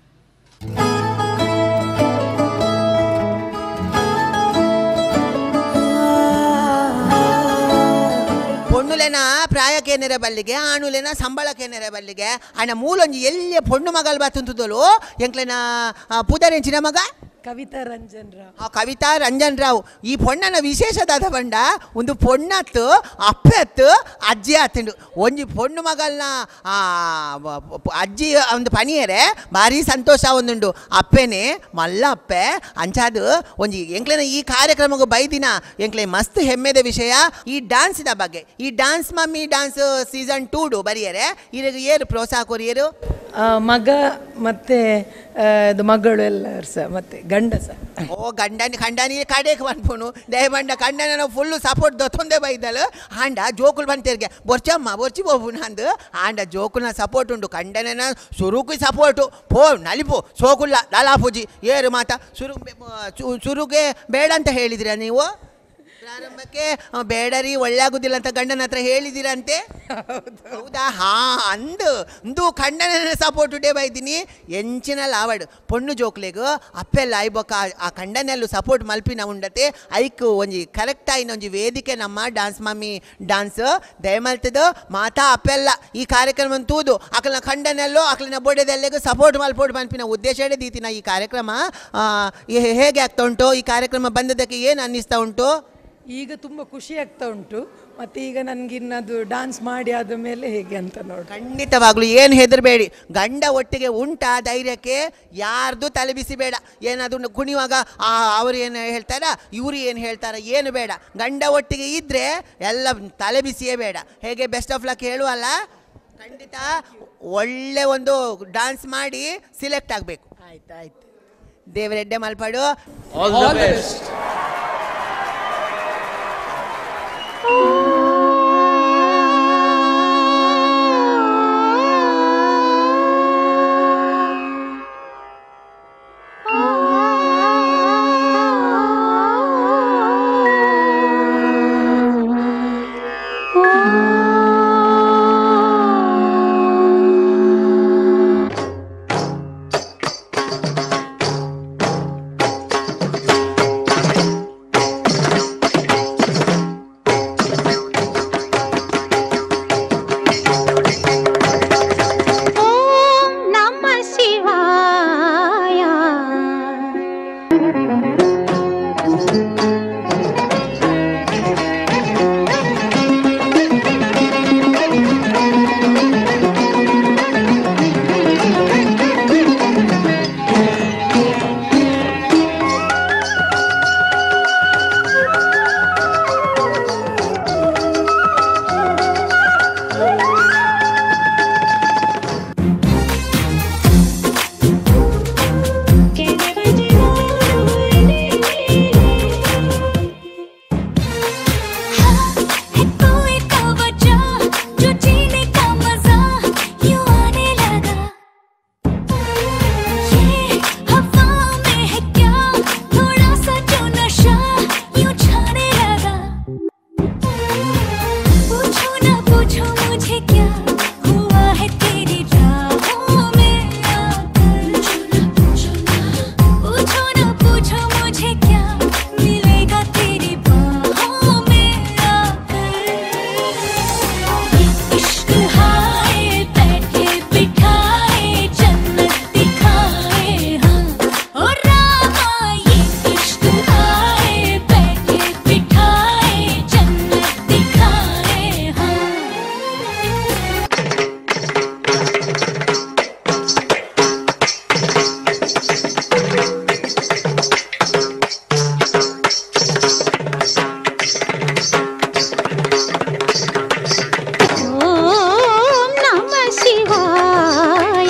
ಪೊಣ್ಣುಲೆನ ಪ್ರಾಯಕ್ಕೇನೆರ ಬಲ್ಲಿಗೆ ಆಣುಲೆನ ಸಂಬಳಕ್ಕೇನೆರ ಬಲ್ಲಿಗೆ ಅಣ್ಣ ಮೂಲೊಂಜಿ ಎಲ್ಲಿ ಪೊಣ್ಣು ಮಗಲ್ ಬತ್ತುಂತದಲು ಎಂಕ್ಲೆನ ಪುದರೆಂಚಿನ ಮಗ ಕವಿತಾ ರಂಜನ್ ರಾವ್ ಆ ಕವಿತಾ ರಂಜನ್ ರಾವ್ ಈ ಪೊಣ್ಣನ ವಿಶೇಷದಾದ ಬಂಡ ಒಂದು ಪೊಣ್ಣತ್ತು ಅಪ್ಪತ್ತು ಅಜ್ಜಿ ಆತಂಡು ಒಂಜಿ ಪೊಣ್ಣು ಮಗಲ್ನ ಆ, ವ- ಪ- ಅಜ್ಜಿ ಒಂದು ಪನಿಯರೆ ಭಾರಿ ಸಂತೋಷ ಒಂದುಂಡು ಅಪ್ಪೆನೆ ಮಲ್ಲ ಅಪ್ಪೆ ಅಂಚಾದು ಒಂಜಿ ಎಂಕ್ಲೆನ ಈ ಕಾರ್ಯಕ್ರಮಕ್ಕೆ ಬೈದಿನ ಎಂಕ್ಲೆ ಮಸ್ತ್ ಹೆಮ್ಮೆದ ವಿಷಯ ಈ ಡ್ಯಾನ್ಸಿನ ಬಗ್ಗೆ ಈ ಡ್ಯಾನ್ಸ್ ಮಮ್ಮಿ ಡ್ಯಾನ್ಸ್ ಸೀಸನ್ ಟೂಡು ಬರಿಯರೆ ಇರಿಗೆ ಏರು ಪ್ರೋತ್ಸಾಹ ಕೊರಿಯರು ಆ, ಮಗ ಮತ್ತು ಇದು ಮಗಳು ಎಲ್ಲರೂ ಸಹ ಮತ್ತು ಗಂಡ ಸಹ ಓ ಗಂಡನಿ ಖಂಡನಿ ಕಡೆಗೆ ಬಂದ್ಪುನು ದಯಮಂಡ ಕಂಡನ ಫುಲ್ಲು ಸಪೋರ್ಟ್ ದೊತ್ತೊಂದೆ ಬೈದಲು ಆಂಡ ಜೋಕುಲು ಬಂತಿರ್ಗೆ ಬೊರ್ಚಮ್ಮ ಬೊರ್ಚಿ ಬೋಪುನ ಅಂದು ಆಂಡ ಜೋಕುಲ್ನ ಸಪೋರ್ಟ್ ಉಂಡು ಕಂಡನ ಸುರುಕು ಸಪೋರ್ಟು ಪೋ ನಲಿಪು ಸೋಕುಲ್ಲ ಲಾಲಾಪೂಜಿ ಏರು ಮಾತ ಸುರು ಸು- ಸುರುಗೆ ಬೇಡ ಅಂತ ಹೇಳಿದಿರಾ ನೀವು ಪ್ರಾರಂಭಕ್ಕೆ ಆ, ಬೇಡರಿ ಒಳ್ಳೆ ಆಗುದಿಲ್ಲ ಅಂತ ಗಂಡನ ಹತ್ರ ಹೇಳಿದಿರಂತೆ ಹೌದಾ ಹಾ ಅಂದು ಇಂದು ಖಂಡನ ಸಪೋರ್ಟ್ ಉಡೇ ಬೈದಿನಿ ಎಂಚಿನ ಲಾವಡ್ ಪೊಣ್ಣು ಜೋಕ್ಲೆಗು ಅಪ್ಪೆಲ್ಲ ಐಬೊಕ್ಕ ಆ ಖಂಡನೆಲ್ಲು ಸಪೋರ್ಟ್ ಮಲ್ಪಿನ ಉಂಡತೆ ಐಕ್ ಒಂಜಿ ಕರೆಕ್ಟ್ ಆಯ್ನ ಒಂಜಿ ವೇದಿಕೆ ನಮ್ಮ ಡಾನ್ಸ್ ಮಮ್ಮಿ ಡಾನ್ಸ್ ದಯಮಲ್ತದ ಮಾತಾ ಅಪ್ಪೆಲ್ಲ ಈ ಕಾರ್ಯಕ್ರಮ ತೂದು ಅಕಲ್ನ ಖಂಡನೆಲ್ಲೋ ಅಕಲ್ನ ಬೊಡೆದೆಲ್ಲೆಗೂ ಸಪೋರ್ಟ್ ಮಲ್ಪೋಟ್ ಮಲ್ಪಿನ ಉದ್ದೇಶ ದೀತಿನ ಈ ಕಾರ್ಯಕ್ರಮ ಆ, ಈ- ಹೇಗೆ ಆಗ್ತಾ ಉಂಟು ಈ ಕಾರ್ಯಕ್ರಮ ಬಂದದಕ್ಕೆ ಏನು ಅನ್ನಿಸ್ತಾ ಉಂಟು ಈಗ ತುಂಬ ಖುಷಿ ಆಗ್ತಾ ಉಂಟು ಮತ್ತು ಈಗ ನನಗಿನ್ನದು ಡಾನ್ಸ್ ಮಾಡಿ ಆದ ಮೇಲೆ ಹೇಗೆ ಅಂತ ನೋಡಿ ಖಂಡಿತವಾಗ್ಲೂ ಏನು ಹೆದರಬೇಡಿ ಗಂಡ ಒಟ್ಟಿಗೆ ಉಂಟಾ ಧೈರ್ಯಕ್ಕೆ ಯಾರ್ದು ತಲೆ ಬಿಸಿ ಬೇಡ ಏನಾದ್ರು ಕುಣಿಯುವಾಗ ಆ ಅವ್ರು ಏನು ಹೇಳ್ತಾರ ಇವರು ಏನು ಹೇಳ್ತಾರ ಏನು ಬೇಡ ಗಂಡ ಒಟ್ಟಿಗೆ ಇದ್ದರೆ ಎಲ್ಲ ತಲೆ ಬಿಸಿಯೇ ಬೇಡ ಹೇಗೆ ಬೆಸ್ಟ್ ಆಫ್ ಲಕ್ ಹೇಳುವಲ್ಲ ಖಂಡಿತ ಒಳ್ಳೆ ಒಂದು ಡಾನ್ಸ್ ಮಾಡಿ ಸಿಲೆಕ್ಟ್ ಆಗಬೇಕು ಆಯ್ತು ಆಯ್ತು ದೇವರೆಡ್ಡೆ ಮಲ್ಪಾಡು ಓಂ ನಮ ಶಿವಾಯ है कोई तो वजह जो जीने का मजा यूं आने लगा ये हवा में है क्या थोड़ा सा जो नशा यूं छाने लगा पूछो ना पूछो मुझे क्या हुआ है तेरी राहों में आकर पूछो ना पूछो मुझे क्या मिलेगा तेरी बाहों में आकर इश्क हाय बैठे बिठाए जन्नत दिखाए हाँ ओ रामा ये इश्क हाय बैठे बिठाए जन्नत दिखाए हाँ ಓಂ ನಮ ಶಿವಾಯ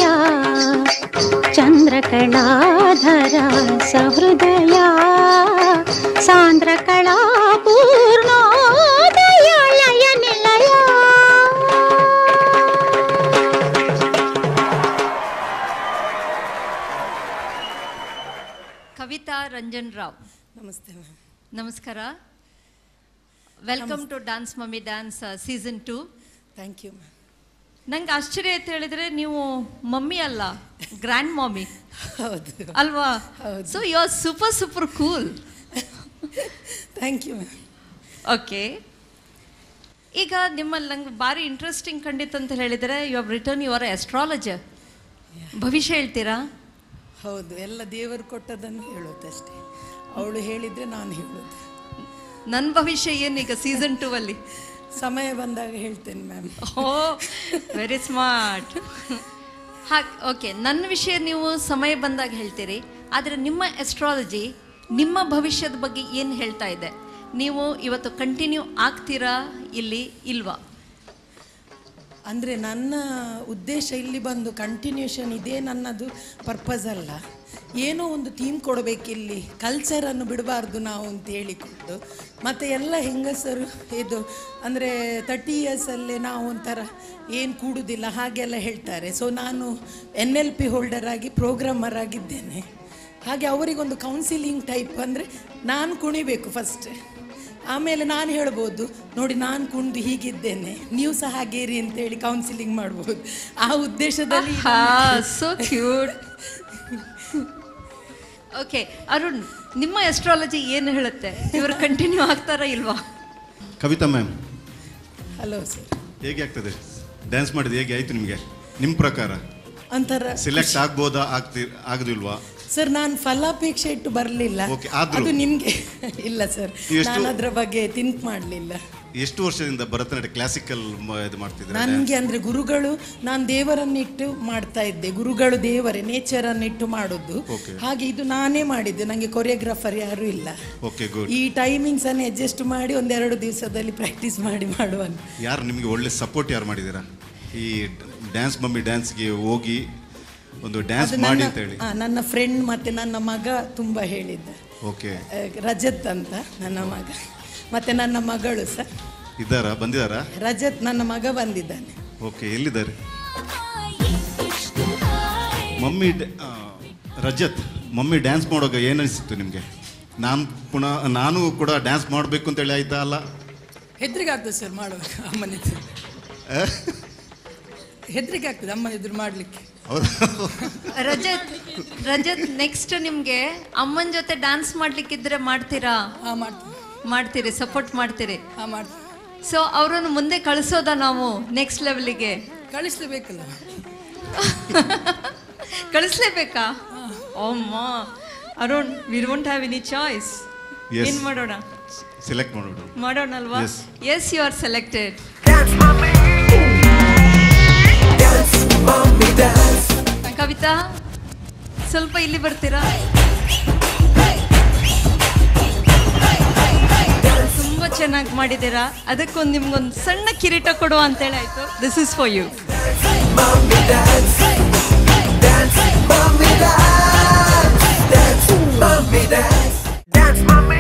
ಚಂದ್ರಕಳಾಧರ ಸಹೃದಯ ಸಾಂದ್ರಕಳಾ ಪೂರ್ಣೋದಯ ಲಯ ನಿಲಯ ಕವಿತಾ ರಂಜನ್ ರಾವ್ ನಮಸ್ತೆ ಮ್ಯಾಮ್ ನಮಸ್ಕಾರ welcome to dance mommy dance season two thank you ma'am ನಂಗೆ ಆಶ್ಚರ್ಯ ಅಂತ ಹೇಳಿದ್ರೆ ನೀವು ಮಮ್ಮಿ ಅಲ್ಲ ಗ್ರ್ಯಾಂಡ್ ಮಮ್ಮಿ ಹೌದು ಅಲ್ವಾ so you are super super cool thank you ma'am okay ಈಗ ನಿಮ್ಮಲ್ಲಿ ನಂಗೆ ಭಾರಿ ಇಂಟ್ರೆಸ್ಟಿಂಗ್ ಕಂಡಿತ್ತು ಅಂತ ಹೇಳಿದರೆ you have return your astrologer ಭವಿಷ್ಯ ಹೇಳ್ತೀರಾ ಹೌದು ಎಲ್ಲ ದೇವರು ಕೊಟ್ಟದನ್ನು ಹೇಳೋದಷ್ಟೇ ಅವಳು ಹೇಳಿದರೆ ನಾನು ಹೇಳೋದು ನನ್ನ ಭವಿಷ್ಯ ಏನೀಗ ಸೀಸನ್ ಟೂ ಅಲ್ಲಿ ಸಮಯ ಬಂದಾಗ ಹೇಳ್ತೇನೆ ಮ್ಯಾಮ್ ಓ ವೆರಿ ಸ್ಮಾರ್ಟ್ ಹಾಗೆ ಓಕೆ ನನ್ನ ವಿಷಯ ನೀವು ಸಮಯ ಬಂದಾಗ ಹೇಳ್ತೀರಿ ಆದರೆ ನಿಮ್ಮ ಎಸ್ಟ್ರಾಲಜಿ ನಿಮ್ಮ ಭವಿಷ್ಯದ ಬಗ್ಗೆ ಏನು ಹೇಳ್ತಾ ಇದೆ ನೀವು ಇವತ್ತು ಕಂಟಿನ್ಯೂ ಆಗ್ತೀರಾ ಇಲ್ಲಿ ಇಲ್ವಾ ಅಂದರೆ ನನ್ನ ಉದ್ದೇಶ ಇಲ್ಲಿ ಬಂದು ಕಂಟಿನ್ಯೂಷನ್ ಇದೇ ನನ್ನದು ಪರ್ಪಸ್ ಅಲ್ಲ ಏನೋ ಒಂದು ಥೀಮ್ ಕೊಡಬೇಕಿಲ್ಲಿ ಕಲ್ಚರನ್ನು ಬಿಡಬಾರ್ದು ನಾವು ಅಂತ ಹೇಳಿಕೊಂಡು ಮತ್ತು ಎಲ್ಲ ಹೆಂಗಸರು ಇದು ಅಂದರೆ ತರ್ಟಿ ಇಯರ್ಸಲ್ಲೇ ನಾವು ಒಂಥರ ಏನು ಕೂಡುವುದಿಲ್ಲ ಹಾಗೆಲ್ಲ ಹೇಳ್ತಾರೆ ಸೊ ನಾನು ಎನ್ ಎಲ್ ಪಿ ಹೋಲ್ಡರ್ ಆಗಿ ಪ್ರೋಗ್ರಾಮರ್ ಆಗಿದ್ದೇನೆ ಹಾಗೆ ಅವರಿಗೊಂದು ಕೌನ್ಸಿಲಿಂಗ್ ಟೈಪ್ ಅಂದರೆ ನಾನು ಕುಣಿಬೇಕು ಫಸ್ಟ್ ಆಮೇಲೆ ನಾನು ಹೇಳ್ಬೋದು ನೋಡಿ ನಾನು ಕುಣಿದು ಹೀಗಿದ್ದೇನೆ ನೀವು ಸಹ ಹಾಗೆ ಇರಿ ಅಂತೇಳಿ ಕೌನ್ಸಿಲಿಂಗ್ ಮಾಡ್ಬೋದು ಆ ಉದ್ದೇಶದಲ್ಲಿ ಸೊ ಕ್ಯೂಟ್ ಓಕೆ ಅರುಣ್ ನಿಮ್ಮ ಎಸ್ಟ್ರಾಲಜಿ ಏನು ಹೇಳುತ್ತೆ ಇವರು ಕಂಟಿನ್ಯೂ ಆಗ್ತಾರಾ ಇಲ್ವಾ ಕವಿತಾ ಮ್ಯಾಮ್ ಹಲೋ ಸರ್ ಹೇಗೆ ಆಗ್ತದೆ ಡ್ಯಾನ್ಸ್ ಮಾಡಿದ್ದು ಹೇಗೆ ಆಯ್ತು ನಿಮಗೆ ನಿಮ್ಮ ಪ್ರಕಾರ ಒಂಥರ ಸೆಲೆಕ್ಟ್ ಆಗ್ಬೋದಾ ಆಗ್ತಿ ಆಗದಿಲ್ವಾ ಸರ್ ನಾನು ಫಲಾಪೇಕ್ಷೆ ಇಟ್ಟು ಬರಲಿಲ್ಲ Okay, ಆದ್ರೂ? ಅದು ನಿಮಗೆ ಇಲ್ಲ ಸರ್ ಎಷ್ಟು- ನಾನು ಅದರ ಬಗ್ಗೆ ಥಿಂಕ್ ಮಾಡಲಿಲ್ಲ ಎಷ್ಟು ವರ್ಷದಿಂದ ಭರತನಾಟ್ಯ ಕ್ಲಾಸಿಕಲ್ ಇದು ಮಾಡ್ತಿದ್ರೆ ನನಗೆ ಅಂದರೆ ಗುರುಗಳು ನಾನು ದೇವರನ್ನಿಟ್ಟು ಮಾಡ್ತಾ ಇದ್ದೆ ಗುರುಗಳು ದೇವರೇ ನೇಚರನ್ನಿಟ್ಟು ಮಾಡೋದು Okay. ಹಾಗೆ ಇದು ನಾನೇ ಮಾಡಿದ್ದೆ ನನಗೆ ಕೊರಿಯೋಗ್ರಾಫರ್ ಯಾರೂ ಇಲ್ಲ ಓಕೆ ಗುಡ್ ಈ ಟೈಮಿಂಗ್ಸ್ ಅನ್ನು ಅಡ್ಜಸ್ಟ್ ಮಾಡಿ ಒಂದೆರಡು ದಿವಸದಲ್ಲಿ ಪ್ರಾಕ್ಟೀಸ್ ಮಾಡಿ ಮಾಡುವಂತ ಯಾರು ನಿಮಗೆ ಒಳ್ಳೆ ಸಪೋರ್ಟ್ ಯಾರು ಮಾಡಿದ್ದೀರಾ ಈ ಡ್ಯಾನ್ಸ್ ಮಮ್ಮಿ ಡ್ಯಾನ್ಸ್ಗೆ ಹೋಗಿ ಒಂದು ಡ್ಯಾನ್ಸ್ ಅದು ಮಾಡಿ ನನ್ನ ಅಂತ ಹೇಳಿ ಆ, ನನ್ನ ಫ್ರೆಂಡ್ ಮತ್ತೆ ನನ್ನ ಮಗ ತುಂಬ ಹೇಳಿದ್ದ ಓಕೆ ಆ, ರಜತ್ ಅಂತ ನನ್ನ ಮಗ ಮತ್ತೆ ನನ್ನ ಮಗಳು ಸಹ ಇದ್ದಾರಾ ಬಂದಿದ್ದಾರಾ ರಜತ್ ನನ್ನ ಮಗ ಬಂದಿದ್ದಾನೆ ಓಕೆ ಎಲ್ಲಿದ್ದಾರೆ ಮಮ್ಮಿ ಡ- ಆ, ರಜತ್ ಮಮ್ಮಿ ಡ್ಯಾನ್ಸ್ ಮಾಡುವಾಗ ಏನು ಅನಿಸಿತ್ತು ನಿಮಗೆ ನಾನು ಪುನಃ ನಾನು ಕೂಡ ಡ್ಯಾನ್ಸ್ ಮಾಡಬೇಕು ಅಂತೇಳಿ ಆಯ್ತಾ ಅಲ್ಲ ಹೆದರಿಕೆ ಆಗ್ತದೆ ಸರ್ ಮಾಡುವಾಗ ಅಮ್ಮನ ಎದುರು ಹೆದರಿಕೆ ಆಗ್ತದೆ ಅಮ್ಮನ ಎದುರು ಮಾಡಲಿಕ್ಕೆ ಹೌದಾ ರಜತ್ ರಜತ್ ನೆಕ್ಸ್ಟ್ ನಿಮಗೆ ಅಮ್ಮನ ಜೊತೆ ಡ್ಯಾನ್ಸ್ ಮಾಡ್ಲಿಕ್ಕಿದ್ರೆ ಮಾಡ್ತೀರಾ ಹಾಂ ಮಾಡ್ತೀನಿ ಮಾಡ್ತೀರಿ ಸಪೋರ್ಟ್ ಮಾಡ್ತೀರಿ ಹಾಂ ಮಾಡ್ತೀನಿ ಸೊ ಅವರನ್ನು ಮುಂದೆ ಕಳಿಸೋದ ನಾವು ನೆಕ್ಸ್ಟ್ ಲೆವೆಲಿಗೆ ಕಳಿಸ್ಲೇಬೇಕಲ್ಲ ಕಳಿಸ್ಲೇಬೇಕಾ ಅಮ್ಮ Arun we don't have any choice Yes. ಏನ್ ಮಾಡೋಣ ಸೆಲೆಕ್ಟ್ ಮಾಡೋಣ ಮಾಡೋಣ ಅಲ್ವಾ Yes. Yes you are selected Kavita ಸ್ವಲ್ಪ ಇಲ್ಲಿ ಬರ್ತೀರಾ ತುಂಬಾ ಚೆನ್ನಾಗಿ ಮಾಡಿದ್ದೀರಾ ಅದಕ್ಕೊಂದು ನಿಮ್ಗೊಂದು ಸಣ್ಣ ಕಿರೀಟ ಕೊಡುವ ಅಂತೇಳಿ ಆಯ್ತು this is for you Mommy dance, dance, mommy dance, dance, mommy dance, dance, mommy,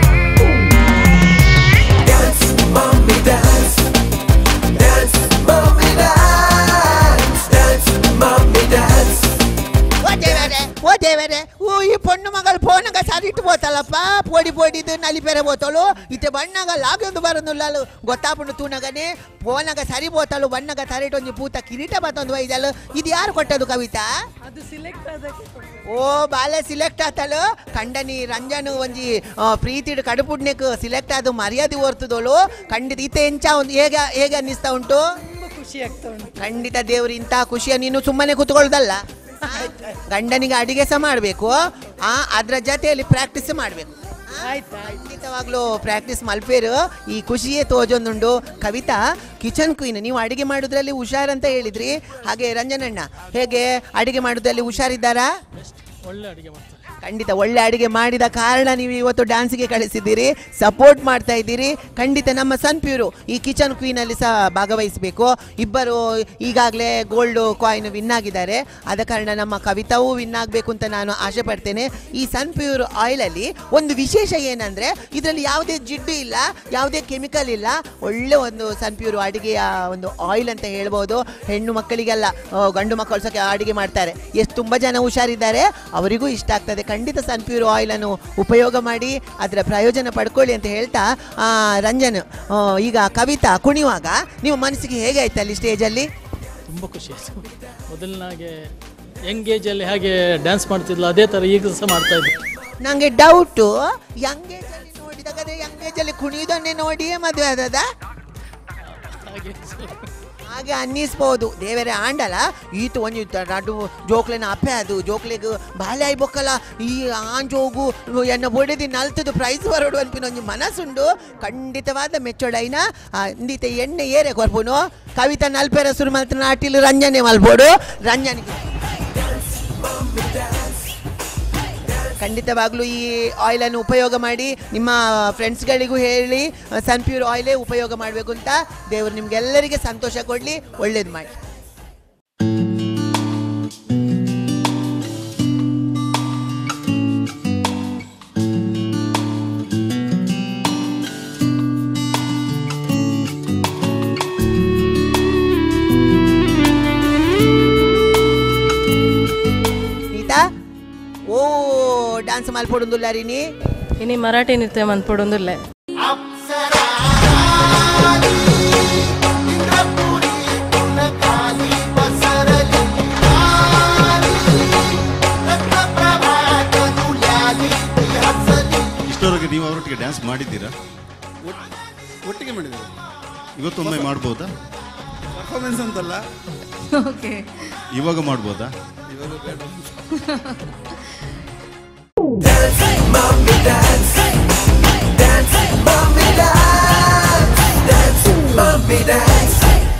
dance, mommy dance, dance, mommy dance, dance, mommy dance. ಓ ದೇವರೇ ಓ ದೇವರೇ ಓ ಈ ಪೊಣ್ಣು ಮಗಳು ಫೋನಾಗ ಸರಿಟ್ಟು పోతాలప్ప పొడి పొడిది నలిపెర పోతాಳು ఇతే బಣ್ಣగా లాగొంದು ಬರನುಲ್ಲಲು ಗೊತ್ತಾಪುಂಡು ತೂನಗನೆ ಫೋನಾಗ ಸರಿ పోతాಳು ಬಣ್ಣಗ ಸರಿಟೊಂಜಿ ಪೂತ ಕಿರೀಟ ಬತ್ತೊಂದು ವೈದಲು ಇದು ಯಾರು ಕೊಟ್ಟದು ಕವಿತಾ ಅದು ಸಿಲೆಕ್ಟ್ ಅದಕ್ಕೆ ಓ ಬಾಲೆ ಸಿಲೆಕ್ಟ್ ಆತಲು ಕಂಡನಿ ರಂಜನು ಒಂಜಿ ಆ, ಪ್ರೀತಿಡ್ ಕಡುಪುಡ್ನೆಕ್ ಸಿಲೆಕ್ಟ್ ಆದು ಮರ್ಯಾದೆ ಓರ್ತದೋಳು ಖಂಡಿತ ಈತ ಎಂಚ ಒಂದು ಹೇಗೆ ಹೇಗೆ ಅನ್ನಿಸ್ತಾ ಉಂಟು ತುಂಬ ಖುಷಿ ಆಗ್ತಾ ಉಂಟು ಖಂಡಿತ ದೇವ್ರು ಇಂಥ ಖುಷಿಯ ನೀನು ಸುಮ್ಮನೆ ಕೂತ್ಕೊಳ್ಳೋದಲ್ಲ ಗಂಡನಿಗೆ ಅಡಿಗೆ ಸಹ ಮಾಡಬೇಕು ಆ ಅದ್ರ ಜೊತೆಯಲ್ಲಿ ಪ್ರಾಕ್ಟೀಸ್ ಮಾಡಬೇಕು ಆಯ್ತಾ ಖಂಡಿತವಾಗ್ಲೂ ಪ್ರಾಕ್ಟೀಸ್ ಮಲ್ಪೇರು ಈ ಖುಷಿಯೇ ತೋಜೊಂದುಂಡು ಕವಿತಾ ಕಿಚನ್ ಕ್ವೀನ್ ನೀವು ಅಡಿಗೆ ಮಾಡೋದ್ರಲ್ಲಿ ಹುಷಾರಂತ ಹೇಳಿದ್ರಿ ಹಾಗೆ ರಂಜನಣ್ಣ ಹೇಗೆ ಅಡಿಗೆ ಮಾಡೋದ್ರಲ್ಲಿ ಹುಷಾರಿದ್ದಾರಾ ಒಳ್ಳೆ ಅಡುಗೆ ಮಾಡ್ತಾರೆ ಖಂಡಿತ ಒಳ್ಳೆ ಅಡಿಗೆ ಮಾಡಿದ ಕಾರಣ ನೀವು ಇವತ್ತು ಡ್ಯಾನ್ಸ್ಗೆ ಕಳಿಸಿದ್ದೀರಿ ಸಪೋರ್ಟ್ ಮಾಡ್ತಾ ಇದ್ದೀರಿ ಖಂಡಿತ ನಮ್ಮ ಸನ್ ಪ್ಯೂರು ಈ ಕಿಚನ್ ಕ್ವೀನಲ್ಲಿ ಸಹ ಭಾಗವಹಿಸಬೇಕು ಇಬ್ಬರು ಈಗಾಗಲೇ ಗೋಲ್ಡ್ ಕಾಯಿನ್ ವಿನ್ ಆಗಿದ್ದಾರೆ ಆದ ಕಾರಣ ನಮ್ಮ ಕವಿತಾವೂ ವಿನ್ ಆಗಬೇಕು ಅಂತ ನಾನು ಆಸೆ ಪಡ್ತೇನೆ ಈ ಸನ್ ಪ್ಯೂರ್ ಆಯಿಲಲ್ಲಿ ಒಂದು ವಿಶೇಷ ಏನಂದರೆ ಇದರಲ್ಲಿ ಯಾವುದೇ ಜಿಡ್ಡು ಇಲ್ಲ ಯಾವುದೇ ಕೆಮಿಕಲ್ ಇಲ್ಲ ಒಳ್ಳೆ ಒಂದು ಸನ್ ಪ್ಯೂರ್ ಅಡಿಗೆಯ ಒಂದು ಆಯಿಲ್ ಅಂತ ಹೇಳ್ಬೋದು ಹೆಣ್ಣು ಮಕ್ಕಳಿಗೆಲ್ಲ ಆ, ಗಂಡು ಮಕ್ಕಳು ಸಹ ಅಡಿಗೆ ಮಾಡ್ತಾರೆ ಎಷ್ಟು ತುಂಬ ಜನ ಹುಷಾರಿದ್ದಾರೆ ಅವರಿಗೂ ಇಷ್ಟ ಆಗ್ತದೆ ಖಂಡಿತ ಸನ್ ಪ್ಯೂರ್ ಆಯಿಲನ್ನು ಉಪಯೋಗ ಮಾಡಿ ಅದರ ಪ್ರಯೋಜನ ಪಡ್ಕೊಳ್ಳಿ ಅಂತ ಹೇಳ್ತಾ ಆ, ರಂಜನ್ ಆ, ಈಗ ಕವಿತಾ ಕುಣಿಯುವಾಗ ನಿಮ್ಮ ಮನಸ್ಸಿಗೆ ಹೇಗೆ ಆಯ್ತು ಅಲ್ಲಿ ಸ್ಟೇಜಲ್ಲಿ ತುಂಬ ಖುಷಿ ಆಯಿತು ಮೊದಲಿನಾಗೆ ಯಂಗ್ ಏಜಲ್ಲಿ ಹಾಗೆ ಡ್ಯಾನ್ಸ್ ಮಾಡ್ತಿದ್ಲು ಅದೇ ಥರ ಈಗ ಸಹ ಮಾಡ್ತಾ ಇದ್ದೆ ನನಗೆ ಡೌಟು ಯಂಗ್ ಏಜಲ್ಲಿ ನೋಡಿದಾಗ ಯಂಗ್ ಏಜಲ್ಲಿ ಕುಣಿಯೋದನ್ನೇ ನೋಡಿಯೇ ಮದುವೆ ಆದದ ಹಾಗೆ ಹಾಗೆ ಅನ್ನಿಸ್ಬೋದು ದೇವರೇ ಆಂಡಲ ಈತು ಒಂಜಿ ನಡು ಜೋಕ್ಲೆನ ಅಪ್ಪೆ ಅದು ಜೋಕ್ಲೆಗ್ ಬಾಲೆ ಆಯ್ಬೊಕ್ಕಲ್ಲ ಈ ಆನ್ ಜೋಗು ಎನ್ನ ಬೊಡೆದಿ ನಲ್ತದು ಪ್ರೈಸ್ ಬರೋಡು ಅನ್ಪಿನ ಒಂಜಿ ಮನಸ್ಸುಂಡು ಖಂಡಿತವಾದ ಮೆಚ್ಚೊಡೈನ ಇಂದಿತ ಎಣ್ಣೆ ಏರೆ ಕೊರ್ಪುನು ಕವಿತಾ ನಲ್ಪೆರ ಸುರು ಮಲ್ತ ನಾಟಿಲು ರಂಜನೆ ಮಲ್ಬೋಡು ರಂಜನಿಗೆ ಖಂಡಿತವಾಗ್ಲೂ ಈ ಆಯಿಲನ್ನು ಉಪಯೋಗ ಮಾಡಿ ನಿಮ್ಮ ಫ್ರೆಂಡ್ಸ್ಗಳಿಗೂ ಹೇಳಿ ಸನ್ಪ್ಯೂರ್ ಆಯಿಲೇ ಉಪಯೋಗ ಮಾಡಬೇಕು ಅಂತ ದೇವರು ನಿಮ್ಗೆಲ್ಲರಿಗೆ ಸಂತೋಷ ಕೊಡಲಿ ಒಳ್ಳೇದು ಮಾಡಿ ನೀತಾ ಓ డాన్స్ మల్పొడుందుల్లా రిని ఇని మరాఠీ నృత్యం అనిపడుందులే ಇಷ್ಟರವರೆಗೆ ನೀವು ಅವರೊಟ್ಟಿಗೆ ಡ್ಯಾನ್ಸ್ ಮಾಡಿದ್ದೀರಾ ಒಟ್ಟಿಗೆ ಮಾಡಿದ್ದೇವೆ ಇವತ್ತೊಮ್ಮೆ ಮಾಡ್ಬೋದಾ ಪರ್ಫಾರ್ಮೆನ್ಸ್ ಅಂತಲ್ಲ ఓకే ಇವಾಗ ಮಾಡ್ಬೋದಾ ಇವಾಗ ಬೇಡ Mommy dance, dance, mommy dance, dance, mommy dance.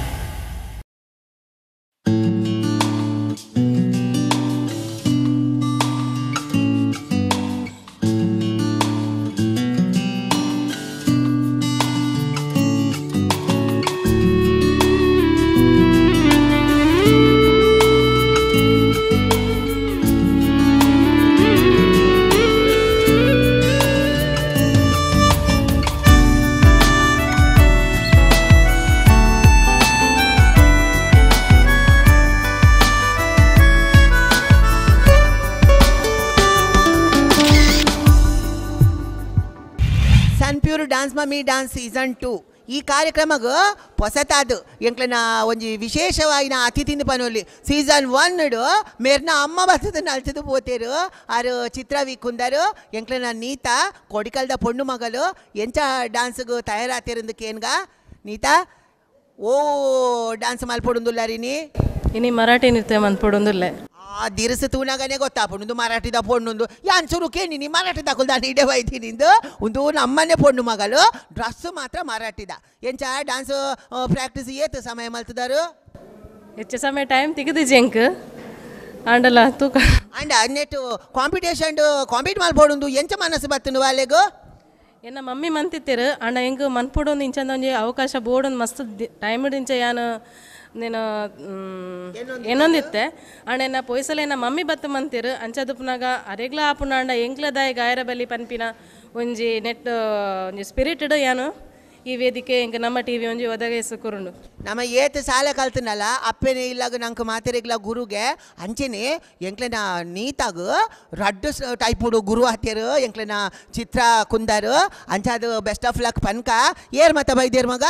Sunpure dance mommy dance season two ಈ ಕಾರ್ಯಕ್ರಮಗ ಹೊಸತಾದು ಎಂಕ್ಲನ ಒಂಜಿ ವಿಶೇಷವಾಯಿನ ಅತಿಥಿಂದ ಪನೊಲಿ ಸೀಸನ್ ಒನ್ ಮೇರ್ನ ಅಮ್ಮ ಬರ್ತದ ನಲ್ತದು ಪೋತೇರು ಆರು ಚಿತ್ರ ವಿಕ್ಕುಂದರು ಎಂಕ್ಲನ ನೀತಾ ಕೊಡಿಕಲ್ದ ಪೊಣ್ಣು ಮಗಲು ಎಂಚ డాన్స్కు తయారాతేరందుకేనుగా నీతా ఓ డాన్స్ మల్పొడుందుల్లారిని ఇని మరాఠీ నృత్యం అనిపడుందులే ಆ ದಿರಸ ತೂನಾಗನೆ ಗೊತ್ತಾಪುಂಡು ಮಾರಾಟಿದ ಪೊಣ್ಣುಂದು ಯಾನ್ಸುರು ಕೇಳಿ ನೀ ಮಾರಾಟ ತಗೊಳ್ದ ನೀಡೆ ವೈತಿ ನಿಂದು ಒಂದು ನಮ್ಮನೆ ಪೊಣ್ಣು ಮಗಳು ಡ್ರೆಸ್ ಮಾತ್ರ ಮಾರಾಟಿದ ಎಂಚ ಡ್ಯಾನ್ಸ್ ಪ್ರಾಕ್ಟೀಸ್ ಏತು ಸಮಯ ಮಲ್ತದಾರು ಹೆಚ್ಚ ಸಮಯ ಟೈಮ್ ತೆಗೆದಿಜಿ ಎಂಕ್ ಆಂಡಲ ತೂಕ ಅಂಡ್ ನೆಟ್ಟು ಕಾಂಪಿಟೇಷನ್ ಕಾಂಪೀಟ್ ಮಲ್ಪೊಡುಂದು ಎಂಚ ಮನಸ್ಸು ಬತ್ತುಂಡು ವಾಲೆಗು ಎನ್ನ ಮಮ್ಮಿ ಮಂತಿತ್ತೀರು ಅಣ್ಣ ಹೆಂಗ್ ಮನ್ಪುಡೊಂದು ಇಂಚಂದ ಒಂಜಿ ಅವಕಾಶ ಬೋರ್ಡೊಂದು ಮಸ್ತ್ ಟೈಮ್ ಇಂಚ ಯಾನು నేను ಏನೊಂದಿತ್ತೆ ಅಣ್ಣ ಪೊಯ್ಸಲ ಏನ ಮಮ್ಮಿ ಬತ್ತ ಮಂತಿರು ಅಂಚದುಪ್ನಾಗ ಅರೆಗ್ಲ ಆಪುನ ಅಂಡ ಎಂಕ್ಲದಾಯ ಗಾಯರ ಬಲಿ ಪನ್ಪಿನ ಒಂಜಿ ನೆಟ್ ಒಂಜಿ ಸ್ಪಿರಿಟೆಡ್ ಯಾನು ಈ ವೇದಿಕೆ ಇಂಕ ನಮ್ಮ ಟಿವಿ ಒಂಜಿ ಒದಗಿಸು ಕುರುಂಡು ನಮ್ಮ ಏತ್ ಸಾಲ ಕಲ್ತನಲ್ಲ ಅಪ್ಪೆನೆ ಇಲ್ಲಾಗ ನಂಗೆ ಮಾತಿರಿಗ್ಲ ಗುರುಗೆ ಅಂಚೆನೆ ಎಂಕ್ಲೆನ ನೀತಾಗ ರಡ್ಡು ಟೈಪುಡು ಗುರು ಹತ್ಯರು ಎಂಕ್ಲೆನ ಚಿತ್ರ ಕುಂದರು ಅಂಚಾದು ಬೆಸ್ಟ್ ಆಫ್ ಲಕ್ ಪನ್ಕ ಏರ್ ಮತ್ತ ಬೈದೇರ್ ಮಗ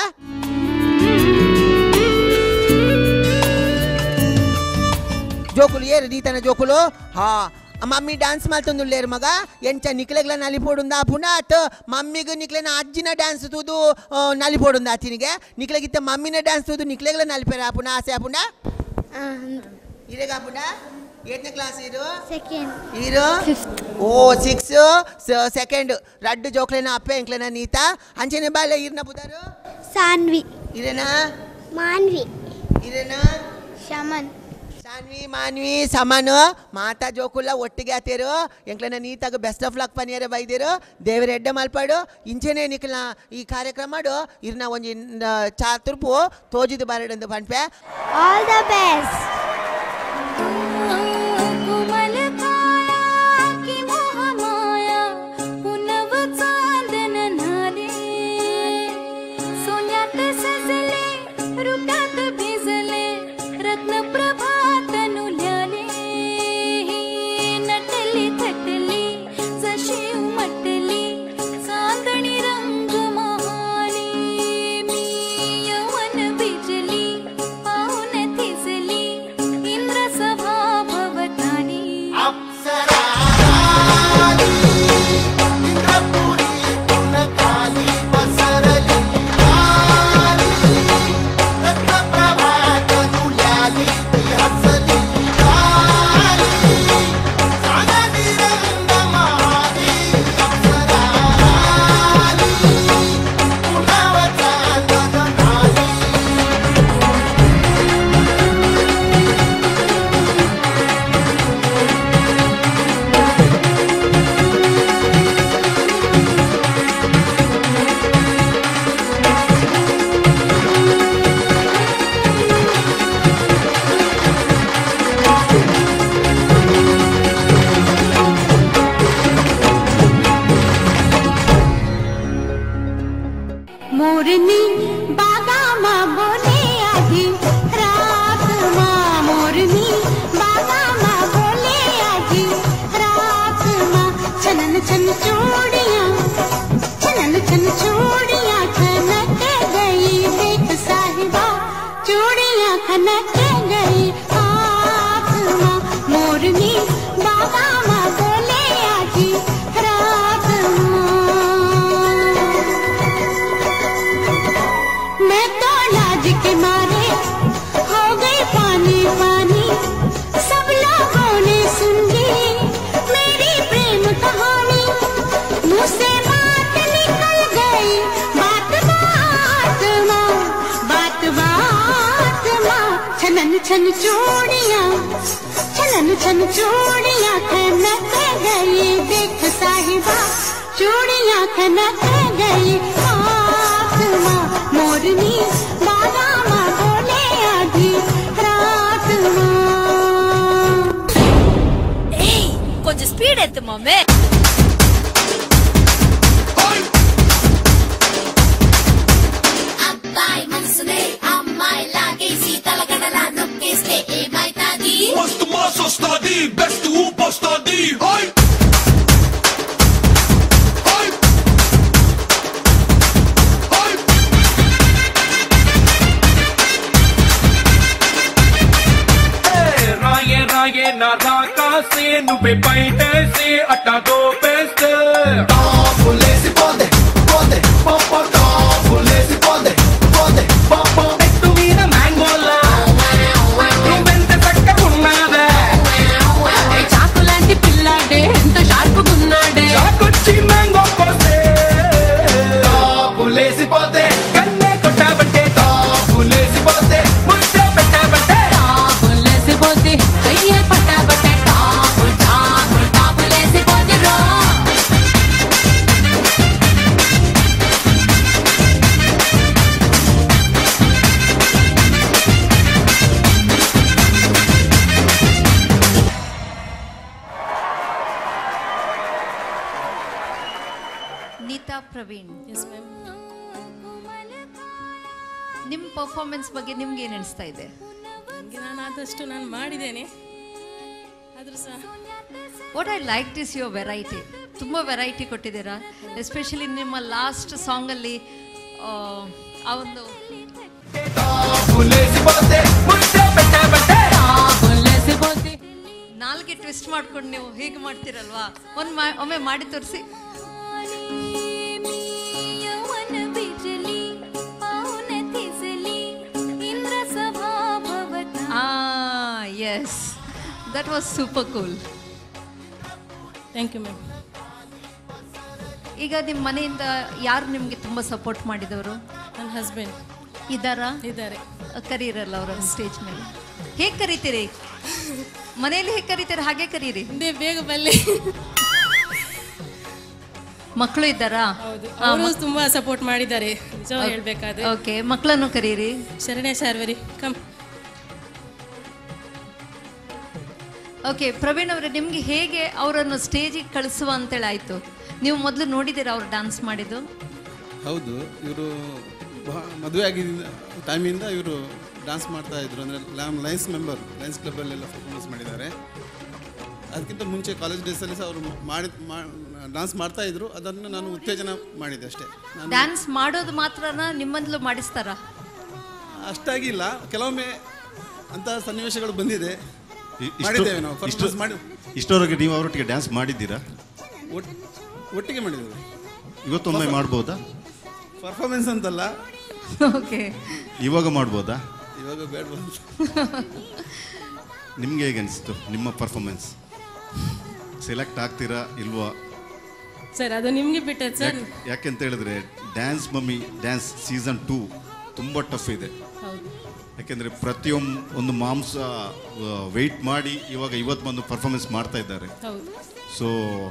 ಜೋಕುಲು ಏರು ನೀತನ ಜೋಕುಲು ಹಾ ಮಮ್ಮಿ ಡ್ಯಾನ್ಸ್ ಮಾಡ್ತಂದುಲ್ಲೇರು ಮಗ ಎಂಚ ನಿಕ್ಲೆಗ್ಲ ನಲಿಪೋಡುಂದ ಪುನಾತ್ ಮಮ್ಮಿಗೆ ನಿಕ್ಲೆನ ಅಜ್ಜಿನ ಡ್ಯಾನ್ಸ್ ತೂದು ಆ, ನಲಿಪೋಡುಂದ ಅಚ್ಚಿನಿಗೆ ನಿಕ್ಲೆಗಿತ್ತ ಮಮ್ಮಿನ ಡ್ಯಾನ್ಸ್ ತೂದು ನಿಕ್ಲೆಗ್ಲ ನಲಿಪೇರ ಪುನ ಆಸೆ ಅಪುಂಡ ಇರೇಗ ಅಪುಂಡ ಏಳನೇ ಕ್ಲಾಸ್ ಇರು ಸೆಕೆಂಡ್ ಇರು ಓ ಸಿಕ್ಸ್ ಸೆಕೆಂಡ್ ರಡ್ಡು ಜೋಕ್ಲೆನ ಅಪ್ಪೆ ಎಂಕ್ಲೆನ ನೀತ ಅಂಚೆನೆ ಬಾಲೆ ಇರ್ನ ಬುದಾರು ಸಾನ್ವಿ ಇರೇನಾ ಮಾನ್ವಿ ಇರೇನಾ ಶಮನ್ ಸಾನ್ವಿ ಮಾನ್ವಿ ಸಮಾನ ಮಾತಾ ಜೋಕುಲ್ಲ ಒಟ್ಟಿಗೆ ಆತೇರು ಎಂಕ್ಲನ ನೀತಾಗ ಬೆಸ್ಟ್ ಆಫ್ ಲಕ್ ಪನಿಯರ ಬೈದೇರು ದೇವರ ಎಡ್ಡೆ ಮಲ್ಪಾಡು ಇಂಚೆನೆ ನಿಕ್ಲ ಈ ಕಾರ್ಯಕ್ರಮ ಮಾಡು ಇರ್ನ ಒಂಜಿ ಚಾತುರ್ಪು ತೋಜಿದು ಬಾರಡಂದು ಪನ್ಪೆ ಆಲ್ ದ ಬೆಸ್ಟ್ कोमल काया की मोह माया पुनव चांदन नाले सोन्यात सजले रुपात भिजले रत्न प्रभात नुल्याले नटली थटली जशी उमटली चांदणी रंग महाली मी यवन भिजली पाहून थिजली इंद्र सभा आधी रात माँ मोरनी बाबा माँ बोले आधी रात माँ छनन छन चूड़ियाँ छनन छन चूड़ियाँ खनक गई देख साहिबा चूड़ियाँ खनक गई हाथ माँ मोरनी बाबा माँ बोले आधी रात माँ मैं तो लाज के मारे हो गई पानी पानी सब लोगों ने सुन ली मेरी प्रेम कहानी मुँह से बात निकल गई बात बात माँ बात बात माँ छनन छन चूड़ियाँ छनन छन चूड़ियाँ खनक गई देख साहिबा चूड़ियाँ खनक गई हाथ माँ मोरनी बाबा माँ बोले आधी रात माँ ఏయ్ కొంచెం స్పీడ్ ఎత్తు మమ్మీ అబ్బాయి మనసునే అమ్మాయి లాగేసి తలగడలా నొక్కేస్తే ఏమైతాది మస్తు మాస్ వస్తాది బెస్ట్ ఊపు వస్తాది హై రాయే రాయే నా రాకాసే నువ్వే బయటేసి అట్టా దోపేస్తే టాపులేసి పోదే పోదే పాప టాపులేసి పోదే పోదే పాప ఎత్తు మీద మ్యాంగోలా నువ్వెంత చక్కగున్నావే చాకు లాంటి పిల్లాడే ఎంత షార్పుగున్నాడే చాకొచ్చి మ్యాంగో కోసే టాపులేసి పోదే కన్నే కొట్టావంటే టాపులేసి పోదే ముద్ద పెట్టావంటే టాపులేసిపోతే కయ్యే పట్టాబట్టే టాపు టాపు టాపులేసిపోతే రో ನೀತಾ ಪ್ರವೀಣ್ ನಿಮ್ಮ ಪರ್ಫಾರ್ಮೆನ್ಸ್ ಬಗ್ಗೆ ನಿಮ್ಗೆ ಏನು ಅನಿಸ್ತಾ ಇದೆ ನನಗೆ ನಾನು ಆದಷ್ಟು ನಾನು ಮಾಡಿದ್ದೇನೆ ಆದರೂ ಸಹ what I like is your variety ತುಂಬ ವೆರೈಟಿ ಕೊಟ್ಟಿದ್ದೀರಾ ಎಸ್ಪೆಷಲಿ ನಿಮ್ಮ ಲಾಸ್ಟ್ ಸಾಂಗಲ್ಲಿ ಆ ಒಂದು ಟಾಪುಲೇಸಿ ಪೋದೆ ಮುದ್ದೆ పెట్టావంటే ಟಾಪುಲೇಸಿపోತೆ. ನಾಲ್ಗೆ ಟ್ವಿಸ್ಟ್ ಮಾಡ್ಕೊಂಡು ನೀವು ಹೀಗೆ ಮಾಡ್ತೀರಲ್ವಾ ಒಂದು ಒಮ್ಮೆ ಮಾಡಿ ತೋರಿಸಿ ಯೌವನ ಬಿಜಲಿ ಪೌನ ತಿಸಲಿ ಇಂದ್ರ ಸ್ವಭಾವವತ ಆ yes that was super cool thank you ma'am ಈಗ ನಿಮ್ಮ ಮನೆಯಿಂದ ಯಾರು ನಿಮಗೆ ತುಂಬ ಸಪೋರ್ಟ್ ಮಾಡಿದವರು ನನ್ನ ಹಸ್ಬೆಂಡ್ ಇದ್ದಾರಾ ಇದ್ದಾರೆ ಕರೀರಲ್ಲ ಅವರ ಸ್ಟೇಜ್ ಮೇಲೆ ಹೇಗೆ ಕರಿತೀರಿ ಮನೆಯಲ್ಲಿ ಹೇಗೆ ಕರೀತೀರಿ ಹಾಗೆ ಕರೀರಿ ಹಿಂದೆ ಬೇಗ ಬಲ್ಲಿ ಮಕ್ಕಳು ಇದ್ದಾರಾ ಅವರು ತುಂಬಾ ಸಪೋರ್ಟ್ ಮಾಡಿದ್ದಾರೆ ನಿಜ ಹೇಳ್ಬೇಕಾದ್ರೆ ಓಕೆ ಮಕ್ಕಳನ್ನು ಕರೀರಿ ಶರಣ್ಯ ಶಾರ್ವರಿ ಕಮ್ ಓಕೆ ಪ್ರವೀಣ್ ಅವರೇ ನಿಮಗೆ ಹೇಗೆ ಅವರನ್ನು ಸ್ಟೇಜಿಗೆ ಕಳಿಸುವ ಅಂತೇಳಿ ಆಯಿತು ನೀವು ಮೊದಲು ನೋಡಿದ್ದೀರಾ ಅವ್ರು ಡ್ಯಾನ್ಸ್ ಮಾಡಿದ್ದು ಹೌದು ಇವರು ಮದುವೆ ಆಗಿದ್ದ ಟೈಮಿಂದ ಇವರು ಡ್ಯಾನ್ಸ್ ಮಾಡ್ತಾ ಇದ್ರು ಅಂದರೆ ಲೈನ್ಸ್ ಮೆಂಬರ್ ಲೈನ್ಸ್ ಕ್ಲಬ್ಬಲ್ಲೆಲ್ಲ ಪರ್ಫಾರ್ಮೆನ್ಸ್ ಮಾಡಿದ್ದಾರೆ ಅದಕ್ಕಿಂತ ಮುಂಚೆ ಕಾಲೇಜ್ ಡೇಸಲ್ಲಿ ಸಹ ಅವರು ಮಾಡಿ ಡ್ಯಾನ್ಸ್ ಮಾಡ್ತಾ ಇದ್ರು ಅದನ್ನು ನಾನು ಉತ್ತೇಜನ ಮಾಡಿದ್ದೆ ಅಷ್ಟೇ ನಾನು ಡ್ಯಾನ್ಸ್ ಮಾಡೋದು ಮಾತ್ರನ ನಿಮ್ಮಂದಲೂ ಮಾಡಿಸ್ತಾರಾ ಅಷ್ಟಾಗಿ ಇಲ್ಲ ಕೆಲವೊಮ್ಮೆ ಅಂತಹ ಸನ್ನಿವೇಶಗಳು ಬಂದಿದೆ ಇ- ಇಷ್ಟು- ಮಾಡಿದ್ದೇವೆ ನಾವು ಇಷ್ಟು performance ಮಾಡಿ ಇಷ್ಟರವರೆಗೆ ನೀವು ಅವರೊಟ್ಟಿಗೆ ಡ್ಯಾನ್ಸ್ ಮಾಡಿದ್ದೀರಾ ಒಟ್- ಒಟ್ಟಿಗೆ ಮಾಡಿದ್ದೇವೆ ಇವತ್ತೊಮ್ಮೆ ಮಾಡ್ಬೋದಾ ಪರ್ಫಾರ್ಮೆನ್ಸ್ ಅಂತಲ್ಲ ಓಕೆ ಇವಾಗ ಮಾಡ್ಬೋದಾ ಇವಾಗ ಬೇಡ ನಿಮ್ಗೆ ಹೇಗೆ ಅನಿಸ್ತು ನಿಮ್ಮ ಪರ್ಫಾರ್ಮೆನ್ಸ್ ಸೆಲೆಕ್ಟ್ ಆಗ್ತೀರಾ ಇಲ್ವಾ ಸರ್ ಅದು ನಿಮಗೆ ಬಿಟ್ಟದ್ದು ಸರ್ ಯಾಕ್- ಯಾಕೆಂತ ಹೇಳಿದ್ರೆ dance mommy dance season two ತುಂಬ ಟಫ್ ಇದೆ ಹೌದು ಯಾಕೆಂದರೆ ಪ್ರತಿಯೊಂದು ಒಂದು ಮಾಂಸ ವೆಯ್ಟ್ ಮಾಡಿ ಇವಾಗ ಇವತ್ತು ಬಂದು ಪರ್ಫಾರ್ಮೆನ್ಸ್ ಮಾಡ್ತಾ ಇದ್ದಾರೆ ಹೌದು ಸೊ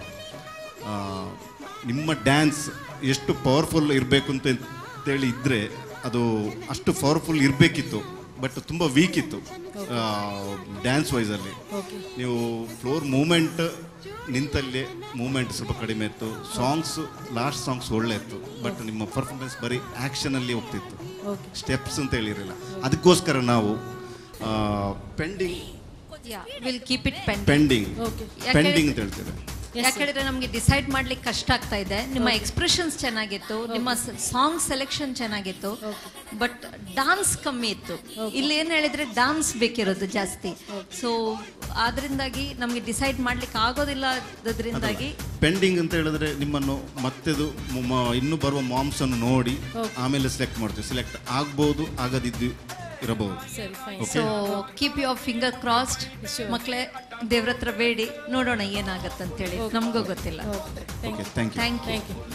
ನಿಮ್ಮ ಡ್ಯಾನ್ಸ್ ಎಷ್ಟು ಪವರ್ಫುಲ್ ಇರಬೇಕು ಅಂತ ಅಂತೇಳಿ ಇದ್ದರೆ ಅದು ಅಷ್ಟು ಪವರ್ಫುಲ್ ಇರಬೇಕಿತ್ತು ಬಟ್ ತುಂಬ ವೀಕ್ ಇತ್ತು ಡ್ಯಾನ್ಸ್ ವೈಸಲ್ಲಿ Okay. ನೀವು ಫ್ಲೋರ್ ಮೂಮೆಂಟ್ ನಿಂತಲ್ಲಿ ಮೂಮೆಂಟ್ ಸ್ವಲ್ಪ ಕಡಿಮೆ ಇತ್ತು ಸಾಂಗ್ಸ್ ಲಾಸ್ಟ್ ಸಾಂಗ್ಸ್ ಒಳ್ಳೆ ಇತ್ತು ಬಟ್ ನಿಮ್ಮ ಪರ್ಫಾರ್ಮೆನ್ಸ್ ಬರೀ ಆ್ಯಕ್ಷನಲ್ಲಿ ಹೋಗ್ತಿತ್ತು Okay. ಸ್ಟೆಪ್ಸ್ ಅಂತ ಹೇಳಿರಲಿಲ್ಲ ಅದಕ್ಕೋಸ್ಕರ ನಾವು pending will keep it pending pending Okay. Pending ಅಂತ ಹೇಳ್ತೇವೆ ಯಾಕಂದ್ರೆ ನಮಗೆ ಡಿಸೈಡ್ ಮಾಡ್ಲಿಕ್ಕೆ ಕಷ್ಟ ಆಗ್ತಾ ಇದೆ ನಿಮ್ಮ ಎಕ್ಸ್ಪ್ರೆಷನ್ಸ್ ಚೆನ್ನಾಗಿತ್ತು ನಿಮ್ಮ ಸಾಂಗ್ ಸೆಲೆಕ್ಷನ್ ಚೆನ್ನಾಗಿತ್ತು ಬಟ್ ಡಾನ್ಸ್ ಕಮ್ಮಿ ಇತ್ತು ಇಲ್ಲಿ ಏನು ಹೇಳಿದ್ರೆ ಡಾನ್ಸ್ ಬೇಕಿರೋದು ಜಾಸ್ತಿ ಸೊ ಆದ್ರಿಂದಾಗಿ ನಮಗೆ ಡಿಸೈಡ್ ಮಾಡ್ಲಿಕ್ಕೆ ಆಗೋದಿಲ್ಲ ಅದರಿಂದಾಗಿ ಪೆಂಡಿಂಗ್ ಅಂತ ಹೇಳಿದ್ರೆ ನಿಮ್ಮನ್ನು ಮತ್ತೆದು ಮ- ಇನ್ನು ಬರುವ ಮಾಮ್ಸ್ ಅನ್ನು ನೋಡಿ ಆಮೇಲೆ ಸೆಲೆಕ್ಟ್ ಮಾಡ್ತೀವಿ ಸೆಲೆಕ್ಟ್ ಆಗ್ಬೋದು ಆಗದಿದ್ದು ಇರಬಹುದು so keep your finger crossed ಮಕ್ಕಳೇ ದೇವ್ರ ಹತ್ರ ಬೇಡಿ ನೋಡೋಣ ಏನಾಗತ್ತಂತೇಳಿ ನಮಗೂ ಗೊತ್ತಿಲ್ಲ okay thank you thank you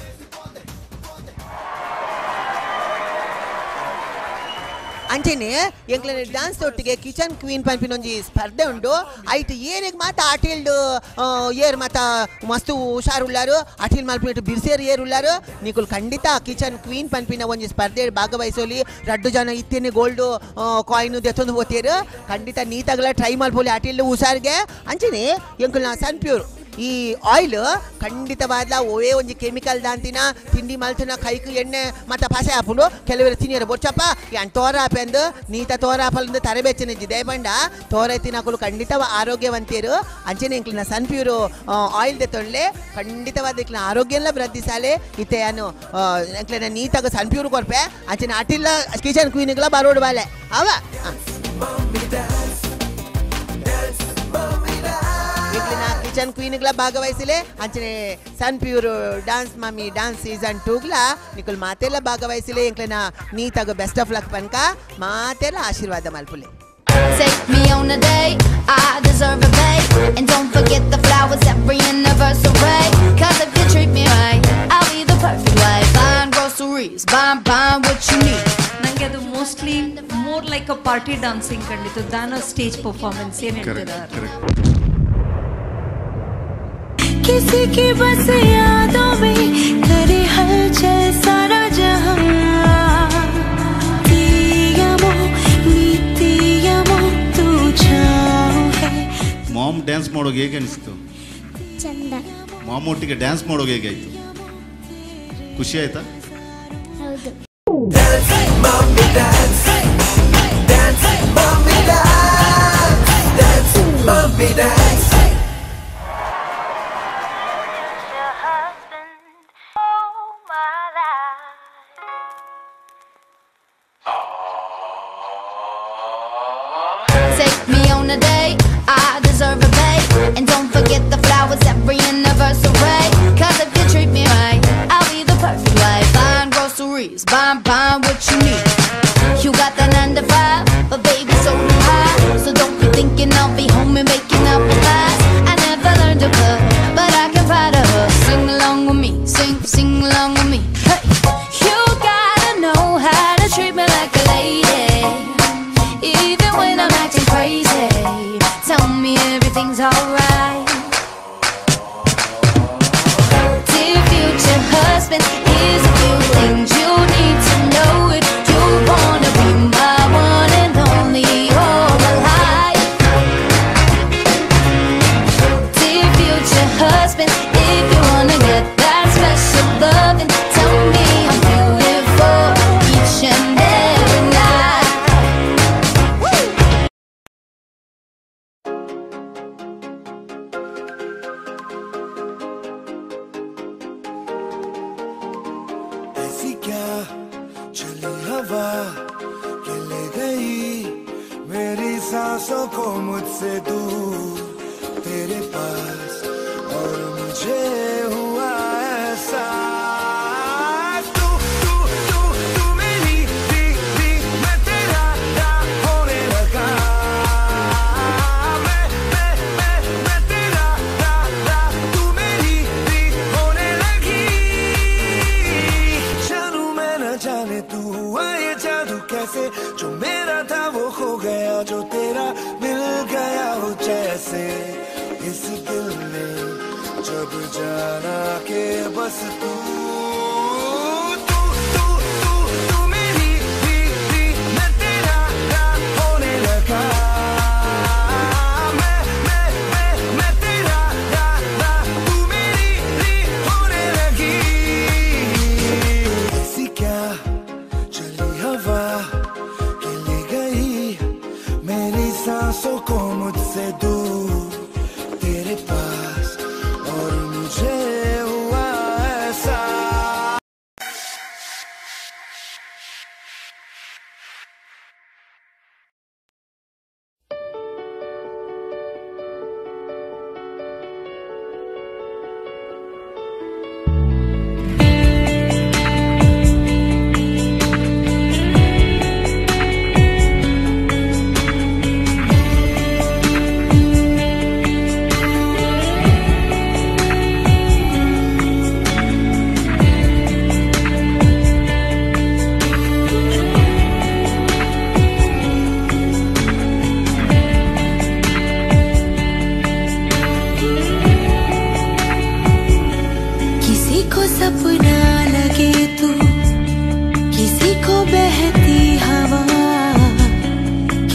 ಅಂಚೆನೆ ಎಂಕ್ಲ ಡ್ಯಾನ್ಸ್ ಒಟ್ಟಿಗೆ ಕಿಚನ್ ಕ್ವೀನ್ ಪಂಪಿನ ಒಂಜಿ ಸ್ಪರ್ಧೆ ಉಂಡು ಐಟ್ ಏನಿಗೆ ಮಾತ ಆಟಿಲ್ಡ್ ಏರ್ ಮಾತ ಮಸ್ತ್ ಹುಷಾರು ಉಳ್ಳಾರು ಅಟಿಲ್ ಮಲ್ಪಿಟ್ಟು ಬಿರ್ಸೇರ್ ಏರ್ ಉಳ್ಳಾರು ನಿಕುಲ್ ಖಂಡಿತ ಕಿಚನ್ ಕ್ವೀನ್ ಪಂಪಿನ ಒಂಜಿ ಸ್ಪರ್ಧೆ ಭಾಗವಹಿಸೋಲಿ ರಡ್ಡು ಜನ ಇತ್ತೇನೆ ಗೋಲ್ಡ್ ಕಾಯಿನ್ ದೆತ್ತೊಂದು ಹೋತಿಯರು ಖಂಡಿತ ನೀತಾಗಲ ಟ್ರೈ ಮಲ್ಪೋಲಿ ಅಟಿಲ್ಡ್ ಹುಷಾರ್ಗೆ ಅಂಚೆನೆ ಎಂಕುಲ್ನ ಸನ್ ಪ್ಯೂರ್ ಈ ಆಯಿಲ್ ಖಂಡಿತವಾದ ಒವೇ ಒಂಜಿ ಕೆಮಿಕಲ್ ದಾಂತಿನ ತಿಂಡಿ ಮಲ್ತಿನ ಕೈಕು ಎಣ್ಣೆ ಮತ್ತೆ ಪಾಸೆ ಹಾಪುಂಡು ಕೆಲವರು ತಿನ್ನಿಯರು ಬೊಚ್ಚಪ್ಪ ಯಾನ್ ತೋರ ಹಾಪೆಂದು ನೀತ ತೋರ ಹಾಪಲ್ದು ತರಬೇಚಿನ ದಯಪಂಡ ತೋರ ತಿನ್ನಕಲು ಖಂಡಿತ ಆರೋಗ್ಯವಂತಿಯರು ಅಂಚೆನೆ ಇಂಕ್ಲಿನ ಸನ್ ಪ್ಯೂರು ಆಯಿಲ್ ತೊಳ್ಳೆ ಖಂಡಿತವಾದ ಇಕ್ಲಿನ ಆರೋಗ್ಯ ಎಲ್ಲ ವೃದ್ಧಿಸಾಲೆ ಇತ್ತೆ ಅನು ಇಂಕ್ಲಿನ ನೀತಾಗ ಸನ್ ಪ್ಯೂರ್ ಕೊರ್ಪೆ ಅಂಚೆನೆ ಅಟಿಲ್ಲ ಕಿಚನ್ ಕ್ವೀನಿಗ್ಲ ಬರೋಡು ಬಾಲೆ ಅವ ಹ. ಇಕ್ಲಿನ ಕಿಚನ್ ಕ್ವೀನ್ಗ್ಲ ಭಾಗವಹಿಸಿಲೆ ಅಂಚನೆ Sunpure dance mommy dance season ಟೂಗ್ಲ ನಿಕುಲ್ ಮಾತೆಲ್ಲ ಭಾಗವಹಿಸಿಲೆ ಇಂಕ್ಲಿನ ನೀತಾಗ ಬೆಸ್ಟ್ ಆಫ್ ಲಕ್ ಪನ್ಕ ಮಾತೆಲ್ಲ ಆಶೀರ್ವಾದ ಮಲ್ಪುಲೆ Take me on a date, I deserve a babe. And don't forget the flowers every anniversary. Cause if you treat me right, I'll be the perfect wife. Buying groceries, buying, buying what you need. ನಂಗೆ ಅದು mostly more like a party dancing ಕಂಡಿತ್ತು than stage performance ಏನ್ ಹೇಳ್ತೀರಾ किसी की बस यादों में करे हलचल सारा जहां दियमो नित्यमो तू छाओ है ಮಾಮ್ ಡ್ಯಾನ್ಸ್ ಮಾಡೋದು ಹೇಗೆ ಅನಿಸ್ತು ಚಂದ ಮಾಮ್ ಒಟ್ಟಿಗೆ ಡ್ಯಾನ್ಸ್ ಮಾಡೋದು ಹೇಗೆ ಆಯ್ತು ಖುಷಿ ಆಯ್ತಾ ಹೌದು Take me on a date, I deserve a babe. And don't forget the flowers every anniversary. Cause if you treat me right, I'll be the perfect wife. Buying groceries, buying, buying what you need. You got that nine to five, but baby, so do I. So don't be thinking I'll be home and making up with lies. I never learned to cook, but I can fight a hook. Sing along with me, sing, sing along with me. Hey, you gotta know how to treat me like a lady. Even when I'm acting crazy, tell me everything's alright. Dear future husband, here's a few things you need to know if you wanna be my one and only all my life. Dear future husband, if you wanna get that special loving, tell me I'm beautiful each and every night. ऐसी क्या चली हवा के ले गई मेरी सांसों को मुझसे दूर तेरे पास और मुझे हुआ ऐसा तू तू तू तू मेरी दी दी मैं तेरा दा होने लगा मैं मैं मैं मैं तेरा दा दा तू मेरी दी होने लगी जानू मैं न जाने तू हुआ ये जादू कैसे जो मेरा था वो खो गया जो तेरा मिल गया हो जैसे इस दिल ने जब जाना के बस तू तू तू तू तू मेरी दी दी मैं तेरा दा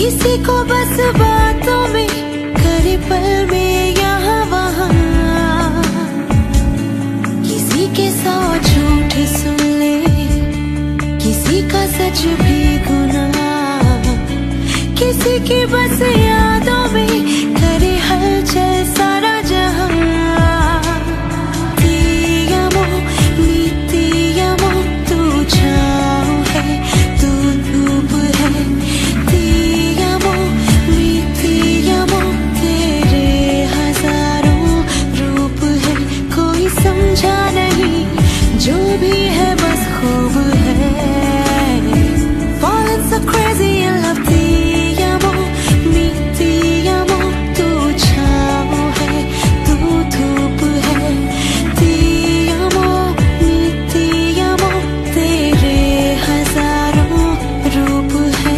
किसी को बस बातों में करे पल में यहाँ वहाँ किसी के सौ झूठ सुन ले किसी का सच भी गुनाह किसी की बस यादों में करे हलचल सारा जहां Ti amo, mi ti amo, तू छाँव है तू धूप है Ti amo, mi ti amo, तेरे हजारों रूप है कोई समझा नहीं जो भी है बस खूब है Falling so crazy in love Ti amo, mi ti amo, तू छाँव है तू धूप है Ti amo, mi ti amo, तेरे हजारों रूप है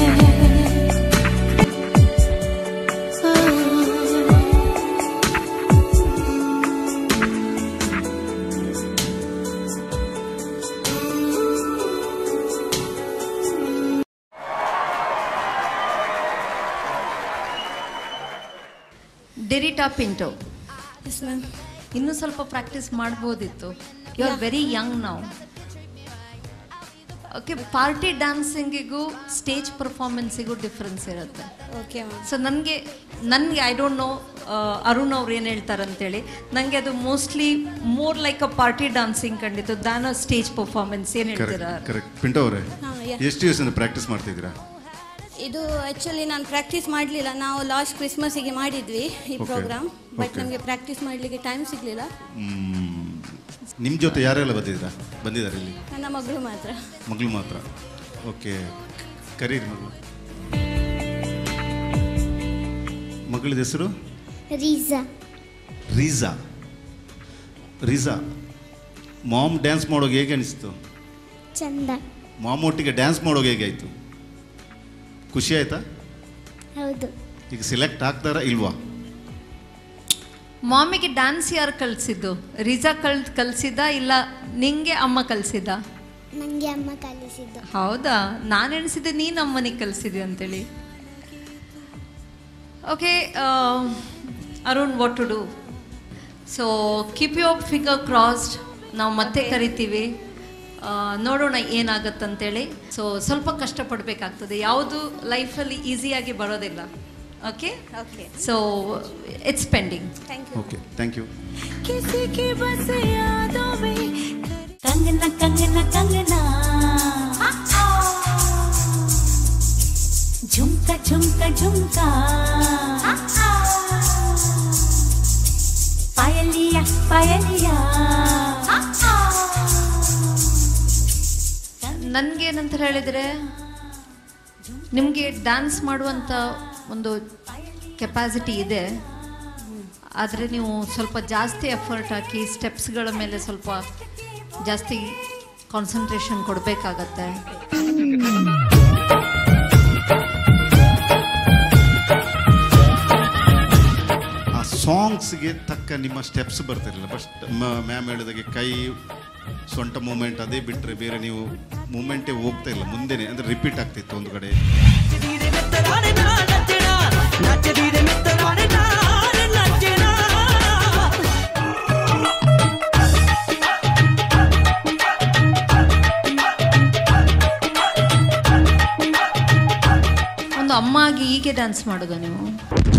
ಡೆರಿಟಾ ಪಿಂಟೋ ಇನ್ನೂ ಸ್ವಲ್ಪ ಪ್ರಾಕ್ಟೀಸ್ ಮಾಡ್ಬೋದಿತ್ತು ಯು ಆರ್ ವೆರಿ ಯಂಗ್ ನಾವು ಓಕೆ ಪಾರ್ಟಿ ಡ್ಯಾನ್ಸಿಂಗಿಗೂ ಸ್ಟೇಜ್ ಪರ್ಫಾರ್ಮೆನ್ಸಿಗೂ ಡಿಫ್ರೆನ್ಸ್ ಇರುತ್ತೆ ಓಕೆ ಸೊ ನನಗೆ ನನಗೆ ಐ ಡೋಂಟ್ ನೋ ಅರುಣ್ ಅವ್ರು ಏನು ಹೇಳ್ತಾರೆ ಅಂತೇಳಿ ನನಗೆ ಅದು mostly more like a party dancing ಕಂಡಿತ್ತು ದಾನ್ ಅ ಸ್ಟೇಜ್ ಪರ್ಫಾರ್ಮೆನ್ಸ್ ಏನು ಹೇಳ್ತೀರಾ ಕರೆಕ್ಟ್ ಕರೆಕ್ಟ್ ಪಿಂಟೋ ಅವರೇ ಹಾ, yeah. ಎಷ್ಟು ದಿವಸದಿಂದ ಪ್ರಾಕ್ಟೀಸ್ ಮಾಡ್ತಿದ್ದೀರಾ ಇದು ಆ್ಯಕ್ಚುಲಿ ನಾನು ಪ್ರಾಕ್ಟೀಸ್ ಮಾಡಲಿಲ್ಲ ನಾವು ಲಾಸ್ಟ್ ಕ್ರಿಸ್ಮಸ್ಸಿಗೆ ಮಾಡಿದ್ವಿ ಈ Okay. Program but Okay. ನಮಗೆ ಪ್ರಾಕ್ಟೀಸ್ ಮಾಡಲಿಕ್ಕೆ ಟೈಮ್ ಸಿಗಲಿಲ್ಲ ನಿಮ್ಮ ಜೊತೆ ಯಾರೆಲ್ಲ ಬಂದಿದ್ದೀರಾ ಬಂದಿದ್ದಾರೆ ಇಲ್ಲಿ ನನ್ನ ಮಗಳು ಮಾತ್ರ ಮಗಳು ಮಾತ್ರ ಓಕೆ ಕರೀರಿ ಮಗಳು ಮಗಳದ ಹೆಸರು ರೀಸಾ ರೀಸಾ ರೀಸಾ ಮಾಮ್ ಡ್ಯಾನ್ಸ್ ಮಾಡೋಕೆ ಹೇಗೆ ಅನಿಸ್ತು ಚಂದ ಮಾಮ್ ಒಟ್ಟಿಗೆ ಡ್ಯಾನ್ಸ್ ಮಾಡೋಕೆ ಹೇಗೆ ಆಯಿತು ಖುಷಿ ಆಯ್ತಾ ಹೌದು ಈಗ ಸೆಲೆಕ್ಟ್ ಆಗ್ತಾರಾ ಇಲ್ವಾ ಮಾಮಿಗೆ ಡ್ಯಾನ್ಸ್ ಯಾರು ಕಲಿಸಿದ್ದು ರಿಜಾ ಕಲ್ ಕಲಿಸಿದ್ದ ಇಲ್ಲ ನಿಂಗೆ ಅಮ್ಮ ಕಲಿಸಿದ್ದ ನನಗೆ ಅಮ್ಮ ಕಲಿಸಿದ್ದು ಹೌದಾ ನಾನು ಎಣಿಸಿದ್ದೆ ನೀನು ಅಮ್ಮನಿಗೆ ಕಲಿಸಿದ್ವಿ ಅಂತೇಳಿ okay Arun what to do so keep you finger crossed ನಾವು ಮತ್ತೆ ಕರಿತೀವಿ ಆ, ನೋಡೋಣ ಏನಾಗತ್ತಂತೇಳಿ ಸೊ ಸ್ವಲ್ಪ ಕಷ್ಟಪಡಬೇಕಾಗ್ತದೆ ಯಾವುದು ಲೈಫಲ್ಲಿ ಈಸಿಯಾಗಿ ಬರೋದಿಲ್ಲ okay okay so it's pending thank okay thank you किसी की बस यादों में कंगना कंगना कंगना झुमका झुमका झुमका पायलिया पायलिया ನನಗೇನಂತ ಹೇಳಿದರೆ ನಿಮಗೆ ಡ್ಯಾನ್ಸ್ ಮಾಡುವಂಥ ಒಂದು ಕೆಪಾಸಿಟಿ ಇದೆ ಆದರೆ ನೀವು ಸ್ವಲ್ಪ ಜಾಸ್ತಿ ಎಫರ್ಟ್ ಹಾಕಿ ಸ್ಟೆಪ್ಸ್ಗಳ ಮೇಲೆ ಸ್ವಲ್ಪ ಜಾಸ್ತಿ ಕಾನ್ಸಂಟ್ರೇಷನ್ ಕೊಡಬೇಕಾಗತ್ತೆ ಆ ಸಾಂಗ್ಸ್ಗೆ ತಕ್ಕ ನಿಮ್ಮ ಸ್ಟೆಪ್ಸ್ ಬರ್ತಿರಲಿಲ್ಲ ಬಟ್ ಮ್ಯಾಮ್ ಹೇಳಿದಾಗೆ ಕೈ ಸೊಂಟ ಮೂಮೆಂಟ್ ಅದೇ ಬಿಟ್ಟರೆ ಬೇರೆ ನೀವು ಮೂಮೆಂಟೇ ಹೋಗ್ತಾ ಇಲ್ಲ ಮುಂದೆನೆ ಅಂದರೆ ರಿಪೀಟ್ ಆಗ್ತಿತ್ತು ಒಂದು ಕಡೆ ಒಂದು ಅಮ್ಮ ಆಗಿ ಹೀಗೆ ಡ್ಯಾನ್ಸ್ ಮಾಡೋದ ನೀವು